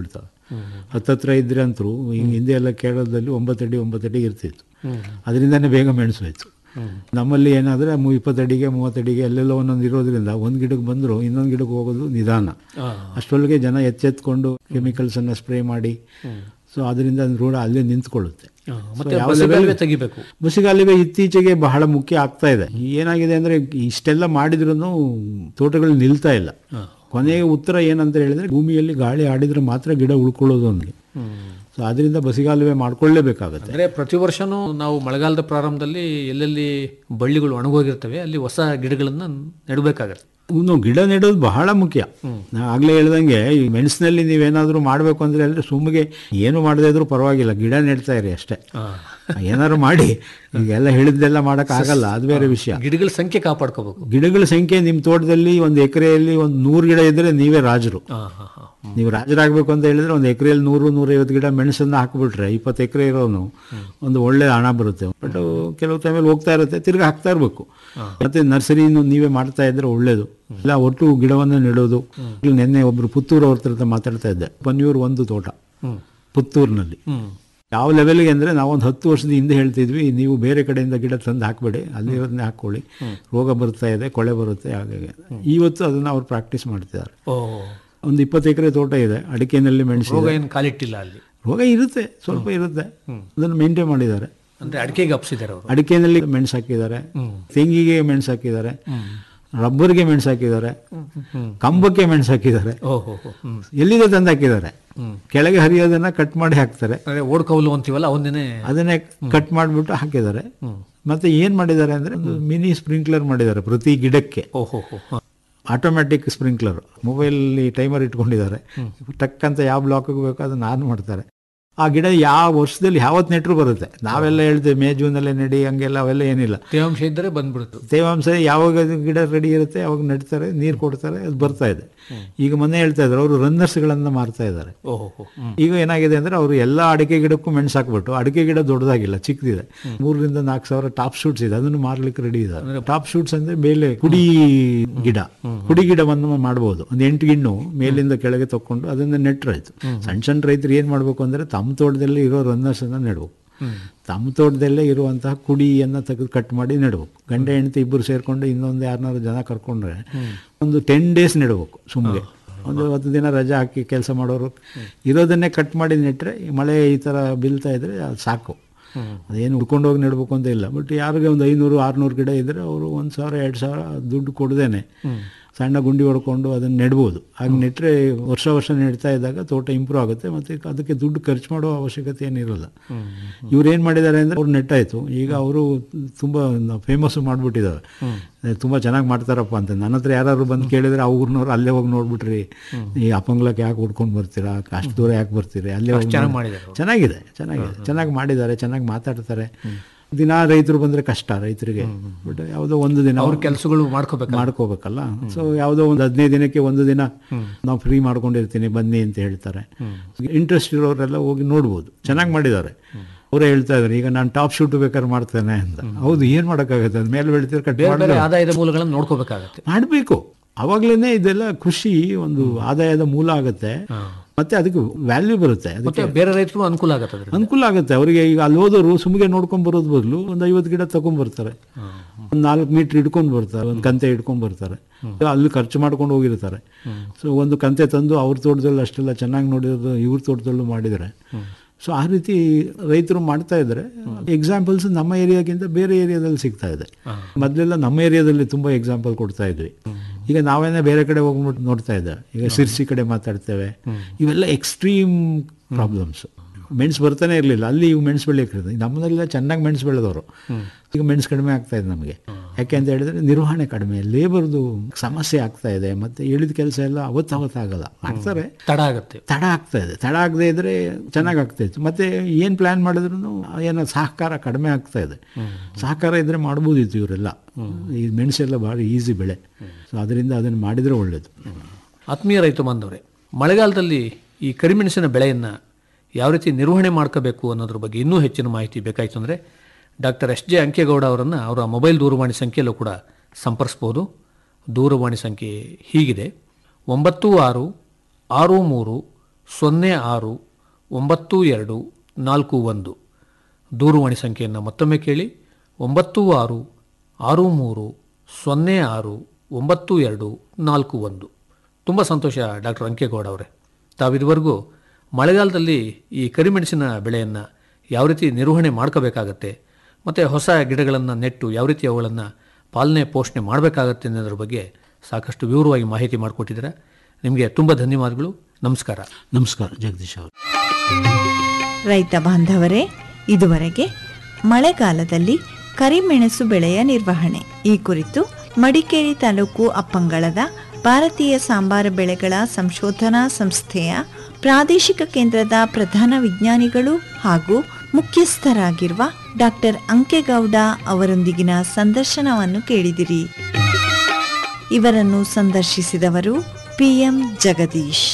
ಹತ್ತತ್ರ ಇದ್ರೆ ಅಂತರೂ ಹಿಂದೆ ಎಲ್ಲ ಕೇರಳದಲ್ಲಿ ಒಂಬತ್ತು ಅಡಿ ಒಂಬತ್ತು ಅಡಿ ಇರ್ತಿತ್ತು ಅದರಿಂದನೇ ಬೇಗ ಮೆಣಸು ಹೋಯ್ತು ನಮ್ಮಲ್ಲಿ ಏನಾದರೆ ಮೂ ಇಪ್ಪತ್ತಡಿಗೆ ಮೂವತ್ತಡಿಗೆ ಅಲ್ಲೆಲ್ಲ ಒಂದೊಂದು ಇರೋದ್ರಿಂದ ಒಂದು ಗಿಡಕ್ಕೆ ಬಂದರೂ ಇನ್ನೊಂದು ಗಿಡಕ್ಕೆ ಹೋಗೋದು ನಿಧಾನ ಅಷ್ಟರೊಳಗೆ ಜನ ಎಚ್ಚೆತ್ಕೊಂಡು ಕೆಮಿಕಲ್ಸನ್ನು ಸ್ಪ್ರೇ ಮಾಡಿ ಸೊ ಅದರಿಂದ ರೋಡ ಅಲ್ಲೇ ನಿಂತ್ಕೊಳ್ಳುತ್ತೆ ಮತ್ತೆ So, ಯಾವ ಬಸಿಗಾಲುವೆ level- ತೆಗಿಬೇಕು ಬಸಿಗಾಲುವೆ ಇತ್ತೀಚೆಗೆ ಬಹಳ ಮುಖ್ಯ ಆಗ್ತಾ ಇದೆ ಏನಾಗಿದೆ ಅಂದರೆ ಇಷ್ಟೆಲ್ಲ ಮಾಡಿದ್ರೂ ತೋಟಗಳು ನಿಲ್ತಾ ಇಲ್ಲ ಕೊನೆಗೆ ಉತ್ತರ ಏನಂತ ಹೇಳಿದ್ರೆ ಭೂಮಿಯಲ್ಲಿ ಗಾಳಿ ಆಡಿದ್ರೆ ಮಾತ್ರ ಗಿಡ ಉಳ್ಕೊಳ್ಳೋದು ನಮಗೆ ಸೊ ಅದರಿಂದ ಬಸಿಗಾಲುವೆ ಮಾಡ್ಕೊಳ್ಳೇಬೇಕಾಗತ್ತೆ ಅಂದ್ರೆ ಪ್ರತಿ ವರ್ಷನೂ ನಾವು ಮಳೆಗಾಲದ ಪ್ರಾರಂಭದಲ್ಲಿ ಎಲ್ಲೆಲ್ಲಿ ಬಳ್ಳಿಗಳು ಒಣಗೋಗಿರ್ತವೆ ಅಲ್ಲಿ ಹೊಸ ಗಿಡಗಳನ್ನ ನೆಡಬೇಕಾಗತ್ತೆ ಇನ್ನು ಗಿಡ ನೆಡೋದು ಬಹಳ ಮುಖ್ಯ ನಾ ಆಗ್ಲೇ ಹೇಳ್ದಂಗೆ ಈ ಮೆಣಸಿನಲ್ಲಿ ನೀವೇನಾದರೂ ಮಾಡಬೇಕು ಅಂದ್ರೆ ಅಂದ್ರೆ ಸುಮ್ಮಗೆ ಏನು ಮಾಡದೇ ಇದ್ರೂ ಪರವಾಗಿಲ್ಲ ಗಿಡ ನೆಡ್ತಾ ಇರಿ ಅಷ್ಟೇ ಏನಾದ್ರು ಮಾಡಿ ಈಗೆಲ್ಲ ಹೇಳಿದ್ದೆಲ್ಲ ಮಾಡಕ್ ಆಗಲ್ಲ ಅದು ಬೇರೆ ವಿಷಯ ಗಿಡಗಳ ಸಂಖ್ಯೆ ಕಾಪಾಡ್ಕೋಬೇಕು ಗಿಡಗಳ ಸಂಖ್ಯೆ ನಿಮ್ಮ ತೋಟದಲ್ಲಿ ಒಂದು ಎಕರೆಯಲ್ಲಿ ಒಂದು ನೂರು ಗಿಡ ಇದ್ರೆ ನೀವೇ ರಾಜರು ಹಾ ಹಾ ಹಾ ನೀವು ರಾಜರಾಗಬೇಕು ಅಂತ ಹೇಳಿದ್ರೆ ಒಂದು ಎಕರೆಯಲ್ಲಿ ನೂರು ನೂರೈವತ್ತು ಗಿಡ ಮೆಣಸನ್ನ ಹಾಕ್ಬಿಟ್ರೆ ಇಪ್ಪತ್ತು ಎಕರೆ ಇರೋನು ಒಂದು ಒಳ್ಳೆ ಹಣ ಬರುತ್ತೆ ಬಟ್ ಕೆಲವು ಟೈಮಲ್ಲಿ ಹೋಗ್ತಾ ಇರುತ್ತೆ ತಿರ್ಗಿ ಹಾಕ್ತಾ ಇರಬೇಕು ಮತ್ತೆ ನರ್ಸರಿನು ನೀವೇ ಮಾಡ್ತಾ ಇದ್ರೆ ಒಳ್ಳೇದು ಇಲ್ಲ ಒಟ್ಟು ಗಿಡವನ್ನು ನೆಡೋದು ಇಲ್ಲಿ ನಿನ್ನೆ ಒಬ್ರು ಪುತ್ತೂರು ಅವ್ರ ಹತ್ರ ಮಾತಾಡ್ತಾ ಇದ್ದೆ ಪನ್ಯೂರು ಒಂದು ತೋಟ ಪುತ್ತೂರಿನಲ್ಲಿ ಯಾವ ಲೆವೆಲ್ಗೆ ಅಂದರೆ ನಾವೊಂದು ಹತ್ತು ವರ್ಷದ ಹಿಂದೆ ಹೇಳ್ತಿದ್ವಿ ನೀವು ಬೇರೆ ಕಡೆಯಿಂದ ಗಿಡ ತಂದು ಹಾಕಬೇಡಿ ಅಲ್ಲಿರೋದನ್ನೇ ಹಾಕ್ಕೊಳ್ಳಿ ರೋಗ ಬರ್ತಾ ಇದೆ ಕೊಳೆ ಬರುತ್ತೆ ಹಾಗಾಗಿ ಇವತ್ತು ಅದನ್ನು ಅವ್ರು ಪ್ರಾಕ್ಟೀಸ್ ಮಾಡ್ತಿದ್ದಾರೆ ಓ ಒಂದು ಇಪ್ಪತ್ತು ಎಕರೆ ತೋಟ ಇದೆ ಅಡಿಕೆನಲ್ಲಿ ಮೆಣಸು ರೋಗ ಏನು ಕಾಲಿಟ್ಟಿಲ್ಲ ಅಲ್ಲಿ ರೋಗ ಇರುತ್ತೆ ಸ್ವಲ್ಪ ಇರುತ್ತೆ ಅದನ್ನು ಮೇಂಟೈನ್ ಮಾಡಿದ್ದಾರೆ ಅಂದ್ರೆ ಅಡಿಕೆಗೆ ಅಪ್ಸಿದ್ದಾರೆ ಅವರು ಅಡಿಕೆನಲ್ಲಿ ಮೆಣಸು ಹಾಕಿದ್ದಾರೆ ತೆಂಗಿಗೆ ಮೆಣಸು ಹಾಕಿದ್ದಾರೆ ರಬ್ಬರ್ಗೆ ಮೆಣಸು ಹಾಕಿದ್ದಾರೆ ಕಂಬಕ್ಕೆ ಮೆಣಸು ಹಾಕಿದ್ದಾರೆ ಓಹೋ ಹ್ಮ್ ಎಲ್ಲಿದೆ ತಂದು ಹಾಕಿದ್ದಾರೆ ಕೆಳಗೆ ಹರಿಯೋದನ್ನ ಕಟ್ ಮಾಡಿ ಹಾಕ್ತಾರೆ ಅಂದ್ರೆ ಓಡ್ಕೌಲು ಅಂತೀವಲ್ಲ ಅವನ್ನೇ ಅದನ್ನೇ ಕಟ್ ಮಾಡಿಬಿಟ್ಟು ಹಾಕಿದ್ದಾರೆ ಮತ್ತೆ ಏನ್ ಮಾಡಿದ್ದಾರೆ ಅಂದ್ರೆ ಒಂದು ಮಿನಿ ಸ್ಪ್ರಿಂಕ್ಲರ್ ಮಾಡಿದ್ದಾರೆ ಪ್ರತಿ ಗಿಡಕ್ಕೆ ಓಹೋ ಹೋ ಆಟೋಮ್ಯಾಟಿಕ್ ಸ್ಪ್ರಿಂಕ್ಲರ್ ಮೊಬೈಲ್ ಟೈಮರ್ ಇಟ್ಕೊಂಡಿದ್ದಾರೆ ಟಕ್ ಅಂತ ಯಾವ ಬ್ಲಾಕ್ಗೆ ಬೇಕೋ ಅದನ್ನ ಆನ್ ಮಾಡ್ತಾರೆ ಆ ಗಿಡ ಯಾವ ವರ್ಷದಲ್ಲಿ ಯಾವತ್ತು ನೆಟ್ರು ಬರುತ್ತೆ ನಾವೆಲ್ಲ ಹೇಳ್ತೇವೆ ಮೇ ಜೂನಲ್ಲೇ ನೆಡಿ ಹಂಗೆಲ್ಲ ಅವೆಲ್ಲ ಏನಿಲ್ಲ ತೇವಾಂಶ ಇದ್ದರೆ ಬಂದ್ಬಿಡುತ್ತೆ ತೇವಾಂಶ ಯಾವಾಗ ಅದು ಗಿಡ ರೆಡಿ ಇರುತ್ತೆ ಅವಾಗ ನೆಡ್ತಾರೆ ನೀರು ಕೊಡ್ತಾರೆ ಅದು ಬರ್ತಾ ಇದೆ ಈಗ ಮೊನ್ನೆ ಹೇಳ್ತಾ ಇದ್ದಾರೆ ಅವರು ರನ್ನರ್ಸ್ಗಳನ್ನು ಮಾರ್ತಾ ಇದ್ದಾರೆ ಓಹೋ ಹೋ ಹ್ಮ್ ಈಗ ಏನಾಗಿದೆ ಅಂದ್ರೆ ಅವರು ಎಲ್ಲ ಅಡಿಕೆ ಗಿಡಕ್ಕೂ ಮೆಣಸು ಹಾಕ್ಬಿಟ್ಟು ಅಡಿಕೆ ಗಿಡ ದೊಡ್ಡದಾಗಿಲ್ಲ ಚಿಕ್ಕದಿದೆ ಮೂರರಿಂದ ನಾಲ್ಕು ಸಾವಿರ ಟಾಪ್ ಶೂಟ್ಸ್ ಇದೆ ಅದನ್ನು ಮಾರ್ಲಿಕ್ಕೆ ರೆಡಿ ಇದೆ ಟಾಪ್ ಶೂಟ್ಸ್ ಅಂದ್ರೆ ಮೇಲೆ ಕುಡಿ ಗಿಡ ಕುಡಿ ಗಿಡವನ್ನು ಮಾಡಬಹುದು ಒಂದು ಎಂಟು ಗಿಣ್ಣು ಮೇಲಿಂದ ಕೆಳಗೆ ತಕೊಂಡು ಅದನ್ನ ನೆಟ್ರಾಯ್ತು ಸಣ್ಣ ಸಣ್ಣ ರೈತರು ಏನ್ ಮಾಡ್ಬೇಕು ಅಂದ್ರೆ ತಮ್ಮ ತೋಟದಲ್ಲಿ ಇರೋ ರನ್ನರ್ಸ್ ಅನ್ನ ನೆಡ್ಬೇಕು ತಮ್ಮ ತೋಟದಲ್ಲೇ ಇರುವಂತಹ ಕುಡಿಯನ್ನ ತೆಗೆದು ಕಟ್ ಮಾಡಿ ನೆಡ್ಬೇಕು ಗಂಡ ಹೆಂಡತಿ ಇಬ್ಬರು ಸೇರ್ಕೊಂಡು ಇನ್ನೊಂದು ಯಾರನ್ನಾರು ಜನ ಕರ್ಕೊಂಡ್ರೆ ಒಂದು ಟೆನ್ ಡೇಸ್ ನೆಡ್ಬೇಕು ಸುಮ್ಗೆ ಒಂದು ಹತ್ತು ದಿನ ರಜೆ ಹಾಕಿ ಕೆಲಸ ಮಾಡೋರು ಇರೋದನ್ನೇ ಕಟ್ ಮಾಡಿ ನೆಟ್ಟರೆ ಮಳೆ ಈ ಥರ ಬೀಳ್ತಾ ಇದ್ರೆ ಅದು ಸಾಕು ಅದೇನು ಹುಡ್ಕೊಂಡು ಹೋಗಿ ನೆಡ್ಬೇಕು ಅಂತ ಇಲ್ಲ ಬಟ್ ಯಾರಿಗೆ ಒಂದು ಐನೂರು ಆರುನೂರು ಗಿಡ ಇದ್ದರೆ ಅವರು ಒಂದು ಸಾವಿರ ಎರಡು ಸಾವಿರ ದುಡ್ಡು ಕೊಡ್ದೇನೆ ಸಣ್ಣ ಗುಂಡಿ ಹೊಡ್ಕೊಂಡು ಅದನ್ನು ನೆಡ್ಬೋದು ಹಾಗೆ ನೆಟ್ಟರೆ ವರ್ಷ ವರ್ಷ ನೆಡ್ತಾ ಇದ್ದಾಗ ತೋಟ ಇಂಪ್ರೂವ್ ಆಗುತ್ತೆ ಮತ್ತು ಅದಕ್ಕೆ ದುಡ್ಡು ಖರ್ಚು ಮಾಡೋ ಅವಶ್ಯಕತೆ ಏನಿರೋಲ್ಲ ಇವ್ರು ಏನು ಮಾಡಿದ್ದಾರೆ ಅಂದರೆ ಅವ್ರು ನೆಟ್ಟಾಯಿತು ಈಗ ಅವರು ತುಂಬ ಫೇಮಸ್ ಮಾಡಿಬಿಟ್ಟಿದ್ದಾರೆ ತುಂಬ ಚೆನ್ನಾಗಿ ಮಾಡ್ತಾರಪ್ಪ ಅಂತ ನನ್ನ ಹತ್ರ ಯಾರು ಬಂದು ಕೇಳಿದ್ರೆ ಆ ಊರಿನವ್ರು ಅಲ್ಲೇ ಹೋಗಿ ನೋಡ್ಬಿಟ್ರಿ ಈ ಅಪಂಗ್ಲಕ್ಕೆ ಯಾಕೆ ಹುಡ್ಕೊಂಡು ಬರ್ತೀರಾ ಅಷ್ಟು ದೂರ ಯಾಕೆ ಬರ್ತೀರಿ ಅಲ್ಲೇ ಹೋಗಿ ಚೆನ್ನಾಗಿ ನೋಡಿ. ಮಾಡಿದ್ದಾರೆ ಅವ್ರು. ಚೆನ್ನಾಗಿದೆ ಚೆನ್ನಾಗಿದೆ ಚೆನ್ನಾಗಿ ಮಾಡಿದ್ದಾರೆ ಚೆನ್ನಾಗಿ ಮಾತಾಡ್ತಾರೆ ದಿನ ರೈತರು ಬಂದರೆ ಕಷ್ಟ ರೈತರಿಗೆ ಬಟ್ ಯಾವುದೋ ಒಂದು ದಿನ ಅವ್ರ ಕೆಲಸಗಳು ಮಾಡ್ಕೋಬೇಕು ಮಾಡ್ಕೋಬೇಕಲ್ಲ ಸೊ ಯಾವುದೋ ಒಂದು ಹದಿನೈದು ದಿನಕ್ಕೆ ಒಂದು ದಿನ ನಾವು ಫ್ರೀ ಮಾಡ್ಕೊಂಡಿರ್ತೀನಿ ಬನ್ನಿ ಅಂತ ಹೇಳ್ತಾರೆ ಇಂಟ್ರೆಸ್ಟ್ ಇರೋರೆಲ್ಲ ಹೋಗಿ ನೋಡ್ಬೋದು ಚೆನ್ನಾಗಿ ಮಾಡಿದ್ದಾರೆ ಅವರೇ ಹೇಳ್ತಾ ಇದ್ದಾರೆ ಈಗ ನಾನು ಟಾಪ್ ಶೂಟ್ ಬೇಕಾದ್ರೆ ಮಾಡ್ತೇನೆ ಅಂತ ಹೌದು ಏನು ಮಾಡೋಕ್ಕಾಗುತ್ತೆ ಅದು ಮೇಲೆ ಬೆಳಿತೀರ ಕಟ್ ಬೇರೆ ಬೇರೆ ಆದಾಯದ ಮೂಲಗಳನ್ನು ನೋಡ್ಕೋಬೇಕಾಗತ್ತೆ ಮಾಡಬೇಕು ಅವಾಗ್ಲೇನೆ ಇದೆಲ್ಲ ಕೃಷಿ ಒಂದು ಆದಾಯದ ಮೂಲ ಆಗುತ್ತೆ ಮತ್ತೆ ಅದಕ್ಕೆ ವ್ಯಾಲ್ಯೂ ಬರುತ್ತೆ ಅದಕ್ಕೆ ಮತ್ತೆ ಬೇರೆ ರೈತರು ಅನುಕೂಲ ಆಗತ್ತೆ ಅದ್ರಿಂದ. ಅನುಕೂಲ ಆಗುತ್ತೆ ಅವರಿಗೆ ಈಗ ಅಲ್ಲಿ ಹೋದವರು ಸುಮ್ಗೆ ನೋಡ್ಕೊಂಡ್ ಬರೋದು ಬದಲು ಒಂದು ಐವತ್ತು ಗಿಡ ತಗೊಂಡ್ ಬರ್ತಾರೆ ಒಂದು ನಾಲ್ಕು ಮೀಟರ್ ಇಟ್ಕೊಂಡು ಬರ್ತಾರೆ ಒಂದು ಕಂತೆ ಇಟ್ಕೊಂಡು ಬರ್ತಾರೆ ಅಲ್ಲಿ ಖರ್ಚು ಮಾಡ್ಕೊಂಡು ಹೋಗಿರ್ತಾರೆ ಸೊ ಒಂದು ಕಂತೆ ತಂದು ಅವ್ರ ತೋಟದಲ್ಲಿ ಅಷ್ಟೆಲ್ಲ ಚೆನ್ನಾಗಿ ನೋಡಿರೋದು ಇವ್ರ ತೋಟದಲ್ಲೂ ಮಾಡಿದರೆ ಸೊ ಆ ರೀತಿ ರೈತರು ಮಾಡ್ತಾ ಇದ್ದಾರೆ ಎಕ್ಸಾಂಪಲ್ಸ್ ನಮ್ಮ ಏರಿಯಾಗಿಂತ ಬೇರೆ ಏರಿಯಾದಲ್ಲಿ ಸಿಗ್ತಾ ಇದೆ ಮೊದಲೆಲ್ಲ ನಮ್ಮ ಏರಿಯಾದಲ್ಲಿ ತುಂಬ ಎಕ್ಸಾಂಪಲ್ ಕೊಡ್ತಾ ಇದ್ವಿ ಈಗ ನಾವೇನೇ ಬೇರೆ ಕಡೆ ಹೋಗ್ಬಿಟ್ಟು ನೋಡ್ತಾ ಇದ್ದೆ ಈಗ ಸಿರ್ಸಿ ಕಡೆ ಮಾತಾಡ್ತೇವೆ ಇವೆಲ್ಲ ಎಕ್ಸ್ಟ್ರೀಮ್ ಪ್ರಾಬ್ಲಮ್ಸ್ ಮೆಣಸು ಬರ್ತಾನೆ ಇರಲಿಲ್ಲ ಅಲ್ಲಿ ಇವು ಮೆಣಸು ಬೆಳೆಯಕ್ಕೆ ನಮ್ಮನೆಲ್ಲ ಚೆನ್ನಾಗಿ ಮೆಣಸು ಬೆಳೆದವರು ಈಗ ಮೆಣಸು ಕಡಿಮೆ ಆಗ್ತಾ ಇದೆ ನಮಗೆ ಯಾಕೆ ಅಂತ ಹೇಳಿದ್ರೆ ನಿರ್ವಹಣೆ ಕಡಿಮೆ ಲೇಬರ್ದು ಸಮಸ್ಯೆ ಆಗ್ತಾ ಇದೆ ಮತ್ತೆ ಇಳಿದ ಕೆಲಸ ಎಲ್ಲ ಅವತ್ತು ಆಗಲ್ಲ ಮಾಡ್ತಾರೆ ತಡ ಆಗತ್ತೆ ತಡ ಆಗ್ತಾ ಇದೆ ತಡ ಆಗದೆ ಇದ್ರೆ ಚೆನ್ನಾಗಿ ಆಗ್ತಾ ಇತ್ತು ಮತ್ತೆ ಏನು ಪ್ಲಾನ್ ಮಾಡಿದ್ರು ಏನೋ ಸಹಕಾರ ಕಡಿಮೆ ಆಗ್ತಾ ಇದೆ ಸಹಕಾರ ಇದ್ರೆ ಮಾಡ್ಬೋದಿತ್ತು ಇವರೆಲ್ಲ ಈ ಮೆಣಸೆಲ್ಲ ಭಾಳ ಈಸಿ ಬೆಳೆ ಸೊ ಅದರಿಂದ ಅದನ್ನು ಮಾಡಿದರೆ ಒಳ್ಳೆಯದು ಆತ್ಮೀಯ ರೈತ ಬಾಂಧವರೇ ಮಳೆಗಾಲದಲ್ಲಿ ಈ ಕರಿಮೆಣಸಿನ ಬೆಳೆಯನ್ನು ಯಾವ ರೀತಿ ನಿರ್ವಹಣೆ ಮಾಡ್ಕೋಬೇಕು ಅನ್ನೋದ್ರ ಬಗ್ಗೆ ಇನ್ನೂ ಹೆಚ್ಚಿನ ಮಾಹಿತಿ ಬೇಕಾಯಿತು ಅಂದರೆ ಡಾಕ್ಟರ್ ಎಸ್ ಜೆ ಅಂಕೇಗೌಡ ಅವರನ್ನು ಅವರ ಮೊಬೈಲ್ ದೂರವಾಣಿ ಸಂಖ್ಯೆಯಲ್ಲೂ ಕೂಡ ಸಂಪರ್ಸ್ಬೋದು ದೂರವಾಣಿ ಸಂಖ್ಯೆ ಹೀಗಿದೆ ಒಂಬತ್ತು ಆರು ಆರು ಮೂರು ಸೊನ್ನೆ ಆರು ಒಂಬತ್ತು ಎರಡು ನಾಲ್ಕು ಒಂದು ದೂರವಾಣಿ ಸಂಖ್ಯೆಯನ್ನು ಮತ್ತೊಮ್ಮೆ ಕೇಳಿ ಒಂಬತ್ತು ಆರು ಆರು ಮೂರು ಸೊನ್ನೆ ಆರು ಒಂಬತ್ತು ಎರಡು ನಾಲ್ಕು ಒಂದು ತುಂಬ ಸಂತೋಷ ಡಾಕ್ಟರ್ ಅಂಕೇಗೌಡ ಅವರೇ ತಾವಿದುವರೆಗೂ ಮಳೆಗಾಲದಲ್ಲಿ ಈ ಕರಿಮೆಣಸಿನ ಬೆಳೆಯನ್ನು ಯಾವ ರೀತಿ ನಿರ್ವಹಣೆ ಮಾಡ್ಕೋಬೇಕಾಗತ್ತೆ ಮತ್ತು ಹೊಸ ಗಿಡಗಳನ್ನು ನೆಟ್ಟು ಯಾವ ರೀತಿ ಅವುಗಳನ್ನು ಪಾಲನೆ ಪೋಷಣೆ ಮಾಡಬೇಕಾಗತ್ತೆ ಅನ್ನೋದ್ರ ಬಗ್ಗೆ ಸಾಕಷ್ಟು ವಿವರವಾಗಿ ಮಾಹಿತಿ ಮಾಡಿಕೊಟ್ಟಿದ್ದೀರಾ ನಿಮಗೆ ತುಂಬ ಧನ್ಯವಾದಗಳು ನಮಸ್ಕಾರ ನಮಸ್ಕಾರ ಜಗದೀಶ್ ಅವರು ರೈತ ಬಾಂಧವರೇ ಇದುವರೆಗೆ ಮಳೆಗಾಲದಲ್ಲಿ ಕರಿಮೆಣಸು ಬೆಳೆಯ ನಿರ್ವಹಣೆ ಈ ಕುರಿತು ಮಡಿಕೇರಿ ತಾಲೂಕು ಅಪ್ಪಂಗಳದ ಭಾರತೀಯ ಸಾಂಬಾರ ಬೆಳೆಗಳ ಸಂಶೋಧನಾ ಸಂಸ್ಥೆಯ ಪ್ರಾದೇಶಿಕ ಕೇಂದ್ರದ ಪ್ರಧಾನ ವಿಜ್ಞಾನಿಗಳು ಹಾಗೂ ಮುಖ್ಯಸ್ಥರಾಗಿರುವ ಡಾಕ್ಟರ್ ಅಂಕೇಗೌಡ ಅವರೊಂದಿಗಿನ ಸಂದರ್ಶನವನ್ನು ಕೇಳಿದಿರಿ ಇವರನ್ನು ಸಂದರ್ಶಿಸಿದವರು ಪಿಎಂ ಜಗದೀಶ್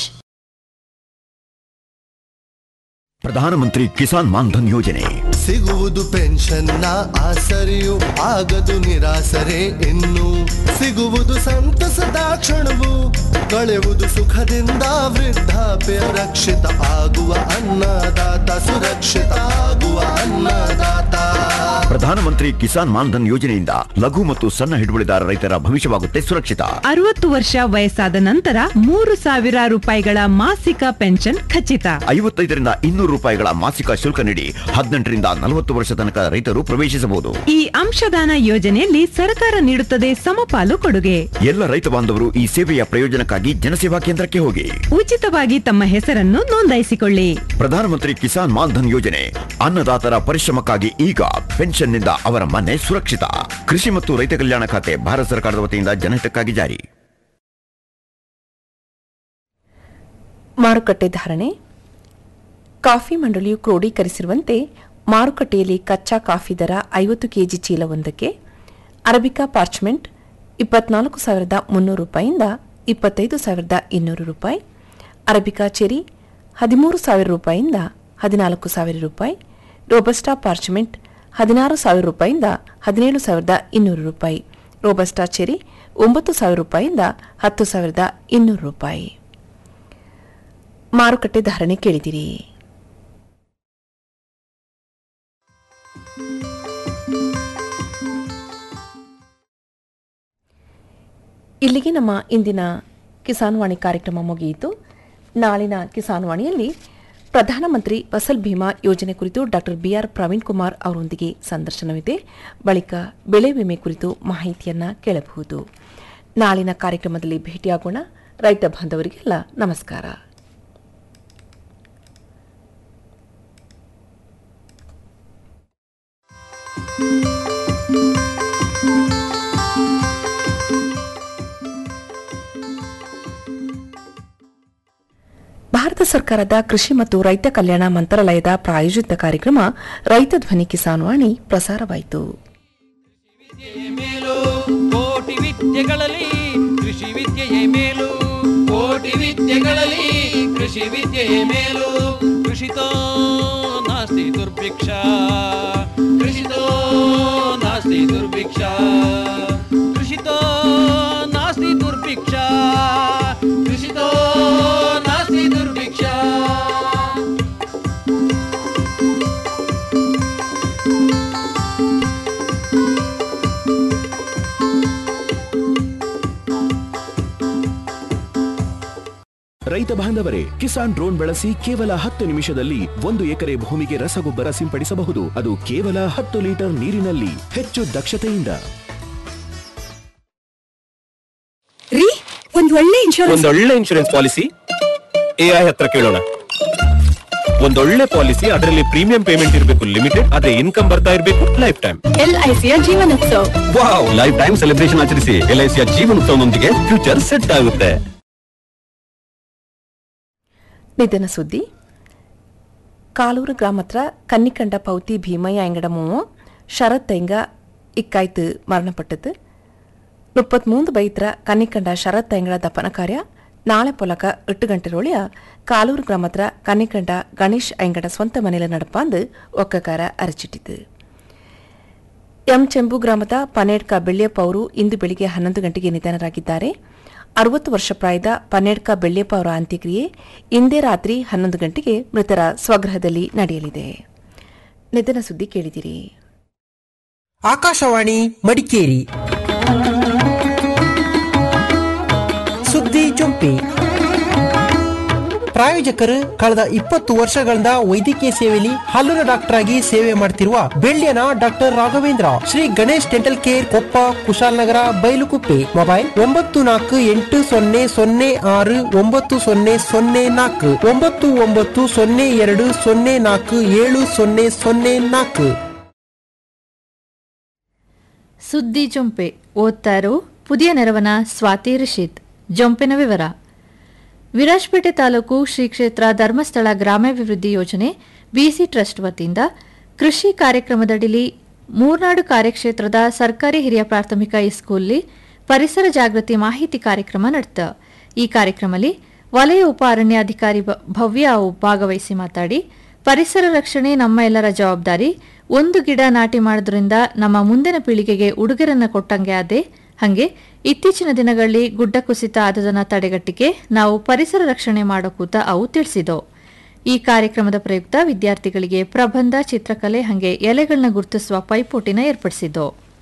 ಪ್ರಧಾನಮಂತ್ರಿ ಕಿಸಾನ್ ಮಾನ್ಧನ್ ಯೋಜನೆ ಸಿಗುವುದು ಪೆನ್ಷನ್ನ ಆಸರೆಯು ಆಗದು ನಿರಾಸರೆ ಇನ್ನು ಸಿಗುವುದು ಸಂತಸದ ಕ್ಷಣವು ಕಳೆವುದು ಸುಖದಿಂದ ವೃದ್ಧಾಪ್ಯ ರಕ್ಷಿತ ಆಗುವ ಅನ್ನದಾತ ಸುರಕ್ಷಿತ ಆಗುವ ಅನ್ನದಾತ ಪ್ರಧಾನಮಂತ್ರಿ ಕಿಸಾನ್ ಮಾನ್ಧನ್ ಯೋಜನೆಯಿಂದ ಲಘು ಮತ್ತು ಸಣ್ಣ ಹಿಡುವಳಿದಾರ ರೈತರ ಭವಿಷ್ಯವಾಗುತ್ತೆ ಸುರಕ್ಷಿತ ಅರವತ್ತು ವರ್ಷ ವಯಸ್ಸಾದ ನಂತರ ಮೂರು ಸಾವಿರ ರೂಪಾಯಿಗಳ ಮಾಸಿಕ ಪೆನ್ಷನ್ ಖಚಿತ ಐವತ್ತೈದರಿಂದ ಇನ್ನೂರು ರೂಪಾಯಿಗಳ ಮಾಸಿಕ ಶುಲ್ಕ ನೀಡಿ ಹದಿನೆಂಟರಿಂದ ನಲವತ್ತು ವರ್ಷ ತನಕ ರೈತರು ಪ್ರವೇಶಿಸಬಹುದು ಈ ಅಂಶದಾನ ಯೋಜನೆಯಲ್ಲಿ ಸರ್ಕಾರ ನೀಡುತ್ತದೆ ಸಮಪಾಲು ಕೊಡುಗೆ ಎಲ್ಲ ರೈತ ಬಾಂಧವರು ಈ ಸೇವೆಯ ಪ್ರಯೋಜನಕ್ಕಾಗಿ ಜನಸೇವಾ ಕೇಂದ್ರಕ್ಕೆ ಹೋಗಿ ಉಚಿತವಾಗಿ ತಮ್ಮ ಹೆಸರನ್ನು ನೋಂದಾಯಿಸಿಕೊಳ್ಳಿ ಪ್ರಧಾನಮಂತ್ರಿ ಕಿಸಾನ್ ಮಾನ್ಧನ್ ಯೋಜನೆ ಅನ್ನದಾತರ ಪರಿಶ್ರಮಕ್ಕಾಗಿ ಈಗ ಪೆನ್ಷನ್ನಿಂದ ಅವರ ಮನೆ ಸುರಕ್ಷಿತ ಕೃಷಿ ಮತ್ತು ರೈತ ಕಲ್ಯಾಣ ಖಾತೆ ಭಾರತ ಸರ್ಕಾರದ ವತಿಯಿಂದ ಜನಹಿತಕ್ಕಾಗಿ ಜಾರಿ ಮಾರುಕಟ್ಟೆ ಧಾರಣೆ ಕಾಫಿ ಮಂಡಳಿಯು ಕ್ರೋಢೀಕರಿಸಿರುವಂತೆ ಮಾರುಕಟ್ಟೆಯಲ್ಲಿ ಕಚ್ಚಾ ಕಾಫಿ ದರ ಐವತ್ತು ಕೆಜಿ ಚೀಲವೊಂದಕ್ಕೆ ಅರಬಿಕಾ ಪಾರ್ಚ್ಮೆಂಟ್ ಇಪ್ಪತ್ನಾಲ್ಕು ಸಾವಿರದ ಮುನ್ನೂರು ರೂಪಾಯಿಯಿಂದ ಇಪ್ಪತ್ತೈದು ಸಾವಿರದ ಇನ್ನೂರು ರೂಪಾಯಿ ಅರಬಿಕಾ ಚೆರಿ ಹದಿಮೂರು ಸಾವಿರ ರೂಪಾಯಿಯಿಂದ ಹದಿನಾಲ್ಕು ಸಾವಿರ ರೂಪಾಯಿ ರೋಬಸ್ಟಾ ಪಾರ್ಚ್ಮೆಂಟ್ ಹದಿನಾರು ಸಾವಿರ ರೂಪಾಯಿಯಿಂದ ಹದಿನೇಳು ಸಾವಿರದ ಇನ್ನೂರು ರೂಪಾಯಿ ರೋಬಸ್ಟಾ ಚೆರಿ ಒಂಬತ್ತು ಸಾವಿರ ರೂಪಾಯಿಯಿಂದ ಹತ್ತು ಸಾವಿರದ ಇನ್ನೂರು ರೂಪಾಯಿ ಮಾರುಕಟ್ಟೆ ಧಾರಣೆ ಕೇಳಿದಿರಿ ಇಲ್ಲಿಗೆ ನಮ್ಮ ಇಂದಿನ ಕಿಸಾನ್ ವಾಣಿ ಕಾರ್ಯಕ್ರಮ ಮುಗಿಯಿತು ನಾಳಿನ ಕಿಸಾನ್ ವಾಣಿಯಲ್ಲಿ ಪ್ರಧಾನಮಂತ್ರಿ ಫಸಲ್ ಭೀಮಾ ಯೋಜನೆ ಕುರಿತು ಡಾಕ್ಟರ್ ಬಿಆರ್ ಪ್ರವೀಣ್ ಕುಮಾರ್ ಅವರೊಂದಿಗೆ ಸಂದರ್ಶನವಿದೆ ಬಳಿಕ ಬೆಳೆ ವಿಮೆ ಕುರಿತು ಮಾಹಿತಿಯನ್ನ ಕೇಳಬಹುದು ನಾಳಿನ ಕಾರ್ಯಕ್ರಮದಲ್ಲಿ ಭೇಟಿಯಾಗೋಣ ರೈತ ಬಾಂಧವರಿಗೆಲ್ಲ ನಮಸ್ಕಾರ ಭಾರತ ಸರ್ಕಾರದ ಕೃಷಿ ಮತ್ತು ರೈತ ಕಲ್ಯಾಣ ಮಂತ್ರಾಲಯದ ಪ್ರಾಯೋಜಿತ ಕಾರ್ಯಕ್ರಮ ರೈತ ಧ್ವನಿ ಕಿಸಾನ್ ವಾಣಿ ಪ್ರಸಾರವಾಯಿತು ಮೇಲು ಕೋಟಿ ವಿದ್ಯೆಗಳಲ್ಲಿ ಕೃಷಿ ವಿದ್ಯೆಯೇ ಮೇಲು ಕೋಟಿ ವಿದ್ಯೆಗಳಲ್ಲಿ ಕೃಷಿ ವಿದ್ಯೆಯೇ ಮೇಲು ಕೃಷಿತೋ ನಾಸ್ತಿ ದುರ್ಭಿಕ್ಷ ಕೃಷಿತೋ ನಾಸ್ತಿ ದುರ್ಭಿಕ್ಷ ಕೃಷಿತೋ ನಾಸ್ತಿ ದುರ್ಭಿಕ್ಷ ಕೃಷಿತೋ ನಾಸ್ತಿ ದುರ್ಭಿಕ್ಷ ರೈತ ಬಾಂಧವರೇ ಕಿಸಾನ್ ಡ್ರೋನ್ ಬಳಸಿ ಕೇವಲ ಹತ್ತು ನಿಮಿಷದಲ್ಲಿ ಒಂದು ಎಕರೆ ಭೂಮಿಗೆ ರಸಗೊಬ್ಬರ ಸಿಂಪಡಿಸಬಹುದು ಅದು ಕೇವಲ ಹತ್ತು ಲೀಟರ್ ನೀರಿನಲ್ಲಿ ಹೆಚ್ಚು ದಕ್ಷತೆಯಿಂದ ರೀ ಒಂದ್ ಒಳ್ಳೆ ಇನ್ಶೂರೆನ್ಸ್ ಒಂದೊಳ್ಳೆ ಇನ್ಶೂರೆನ್ಸ್ ಪಾಲಿಸಿ ಎಐ ಹತ್ರ ಕೇಳೋಣ ಒಂದೊಳ್ಳೆ ಪಾಲಿಸಿ ಅದರಲ್ಲಿ ಪ್ರೀಮಿಯಂ ಪೇಮೆಂಟ್ ಇರಬೇಕು ಲಿಮಿಟೆಡ್ ಅದೇ ಇನ್ಕಮ್ ಬರ್ತಾ ಇರಬೇಕು ಲೈಫ್ ಟೈಮ್ ಎಲ್ಐಸಿಯ Jeevan Utsav wow life time celebration ಆಚರಿಸಿ ಎಲ್ಐಸಿಯ ಜೀವನೋತ್ಸವದೊಂದಿಗೆ ಫ್ಯೂಚರ್ ಸೆಟ್ ಆಗುತ್ತೆ ನಿಧನ ಸುದ್ದಿ ಕಾಲೂರು ಗ್ರಾಮತ್ರ ಕನ್ನಿಕಂಡ ಪೌತಿ ಭೀಮಯ್ಯ ಎಂಗಡ ಮೂವ ಶರತ್ ಎಂಗ ಇಕ್ಕಾಯ್ತು ಮರಣಪಟ್ಟது ಮುಪ್ಪತ್ಮೂಂದು ಬೈತ್ರ ಕನ್ನಿಕಂಡ ಶರತ್ ಎಂಗಳ ದಪನ ಕಾರ್ಯ ನಾಳೆ ಪೊಲಕ ಎಟ್ಟು ಗಂಟೆರೊಳಿಯ ಕಾಲೂರು ಗ್ರಾಮತ್ರ ಕನ್ನಿಕಂಡ ಗಣೇಶ್ ಐಂಗಡ ಸ್ವಂತ ಮನೆಯಲ್ಲಿ ನಡಪಾಂದು ಒಕ್ಕಕಾರ ಅರಚಿಟ್ಟಿತು ಎಂ ಚೆಂಬು ಗ್ರಾಮದ ಪನೇಡ್ಕ ಬೆಳ್ಳಿಯಪ್ಪ ಅವರು ಇಂದು ಬೆಳಿಗ್ಗೆ ಹನ್ನೊಂದು ಗಂಟೆಗೆ ನಿಧನರಾಗಿದ್ದಾರೆ ಅರವತ್ತು ವರ್ಷ ಪ್ರಾಯದ ಪನ್ನೇಡ್ಕ ಬೆಳ್ಳಿಯಪ್ಪ ಅವರ ಅಂತ್ಯಕ್ರಿಯೆ ಇಂದೇ ರಾತ್ರಿ ಹನ್ನೊಂದು ಗಂಟೆಗೆ ಮೃತರ ಸ್ವಗೃಹದಲ್ಲಿ ನಡೆಯಲಿದೆ ನಿಧನ ಸುದ್ದಿ ಕೇಳಿದಿರಿ ಆಕಾಶವಾಣಿ ಮಡಿಕೇರಿ ಸುದ್ದಿ ಜೊಂಪಿ ಪ್ರಾಯೋಜಕರು ಕಳೆದ ಇಪ್ಪತ್ತು ವರ್ಷಗಳಿಂದ ವೈದ್ಯಕೀಯ ಸೇವೆಯಲ್ಲಿ ಹಲ್ಲುನ ಡಾಕ್ಟರ್ ಆಗಿ ಸೇವೆ ಮಾಡ್ತಿರುವ ಬೆಳ್ಳಿಯನ doctor Raghavendra Shri Ganesh dental care Koppa Kushalanagar Bylakuppe mobile ಒಂಬತ್ತು ನಾಲ್ಕು ಎಂಟು ಸೊನ್ನೆ ಸೊನ್ನೆ ಆರು ಒಂಬತ್ತು ಸೊನ್ನೆ ಸೊನ್ನೆ ನಾಲ್ಕು ಒಂಬತ್ತು ಒಂಬತ್ತು ಸೊನ್ನೆ ಎರಡು ಸೊನ್ನೆ ನಾಲ್ಕು ಏಳು ಸೊನ್ನೆ ಸೊನ್ನೆ ನಾಲ್ಕು ಸುದ್ದಿ ಜೊಂಪೆ ಓದ್ತಾ ಇರೋ ಪುದಿಯ ನೆರವನ ಸ್ವಾತಿ ರಿಷಿತ್ ಜೊಂಪಿನ ವಿವರ ವಿರಾಜಪೇಟೆ ತಾಲೂಕು ಶ್ರೀ ಕ್ಷೇತ್ರ ಧರ್ಮಸ್ಥಳ ಗ್ರಾಮಾಭಿವೃದ್ಧಿ ಯೋಜನೆ ಬಿಸಿ ಟ್ರಸ್ಟ್ ವತಿಯಿಂದ ಕೃಷಿ ಕಾರ್ಯಕ್ರಮದಡಿಲಿ ಮೂರ್ನಾಡು ಕಾರ್ಯಕ್ಷೇತ್ರದ ಸರ್ಕಾರಿ ಹಿರಿಯ ಪ್ರಾಥಮಿಕ ಹೈಸ್ಕೂಲ್ನಲ್ಲಿ ಪರಿಸರ ಜಾಗೃತಿ ಮಾಹಿತಿ ಕಾರ್ಯಕ್ರಮ ನಡೆತ ಈ ಕಾರ್ಯಕ್ರಮದಲ್ಲಿ ವಲಯ ಉಪ ಅರಣ್ಯಾಧಿಕಾರಿ ಭ- ಭವ್ಯ ಅವು ಭಾಗವಹಿಸಿ ಮಾತಾಡಿ ಪರಿಸರ ರಕ್ಷಣೆ ನಮ್ಮ ಎಲ್ಲರ ಜವಾಬ್ದಾರಿ ಒಂದು ಗಿಡ ನಾಟಿ ಮಾಡೋದ್ರಿಂದ ನಮ್ಮ ಮುಂದಿನ ಪೀಳಿಗೆಗೆ ಉಡುಗೊರೆನ ಕೊಟ್ಟಂಗೆ ಆದೆ ಹಂಗೆ ಇತ್ತೀಚಿನ ದಿನಗಳಲ್ಲಿ ಗುಡ್ಡ ಕುಸಿತ ಆದದನ್ನ ತಡೆಗಟ್ಟಿಗೆ ನಾವು ಪರಿಸರ ರಕ್ಷಣೆ ಮಾಡೋ ಕೂತ ಅವು ತಿಳಿಸಿದವು ಈ ಕಾರ್ಯಕ್ರಮದ ಪ್ರಯುಕ್ತ ವಿದ್ಯಾರ್ಥಿಗಳಿಗೆ ಪ್ರಬಂಧ ಚಿತ್ರಕಲೆ ಹಂಗೆ ಎಲೆಗಳನ್ನ ಗುರುತಿಸುವ ಪೈಪೋಟಿನ ಏರ್ಪಡಿಸಿದ್ದು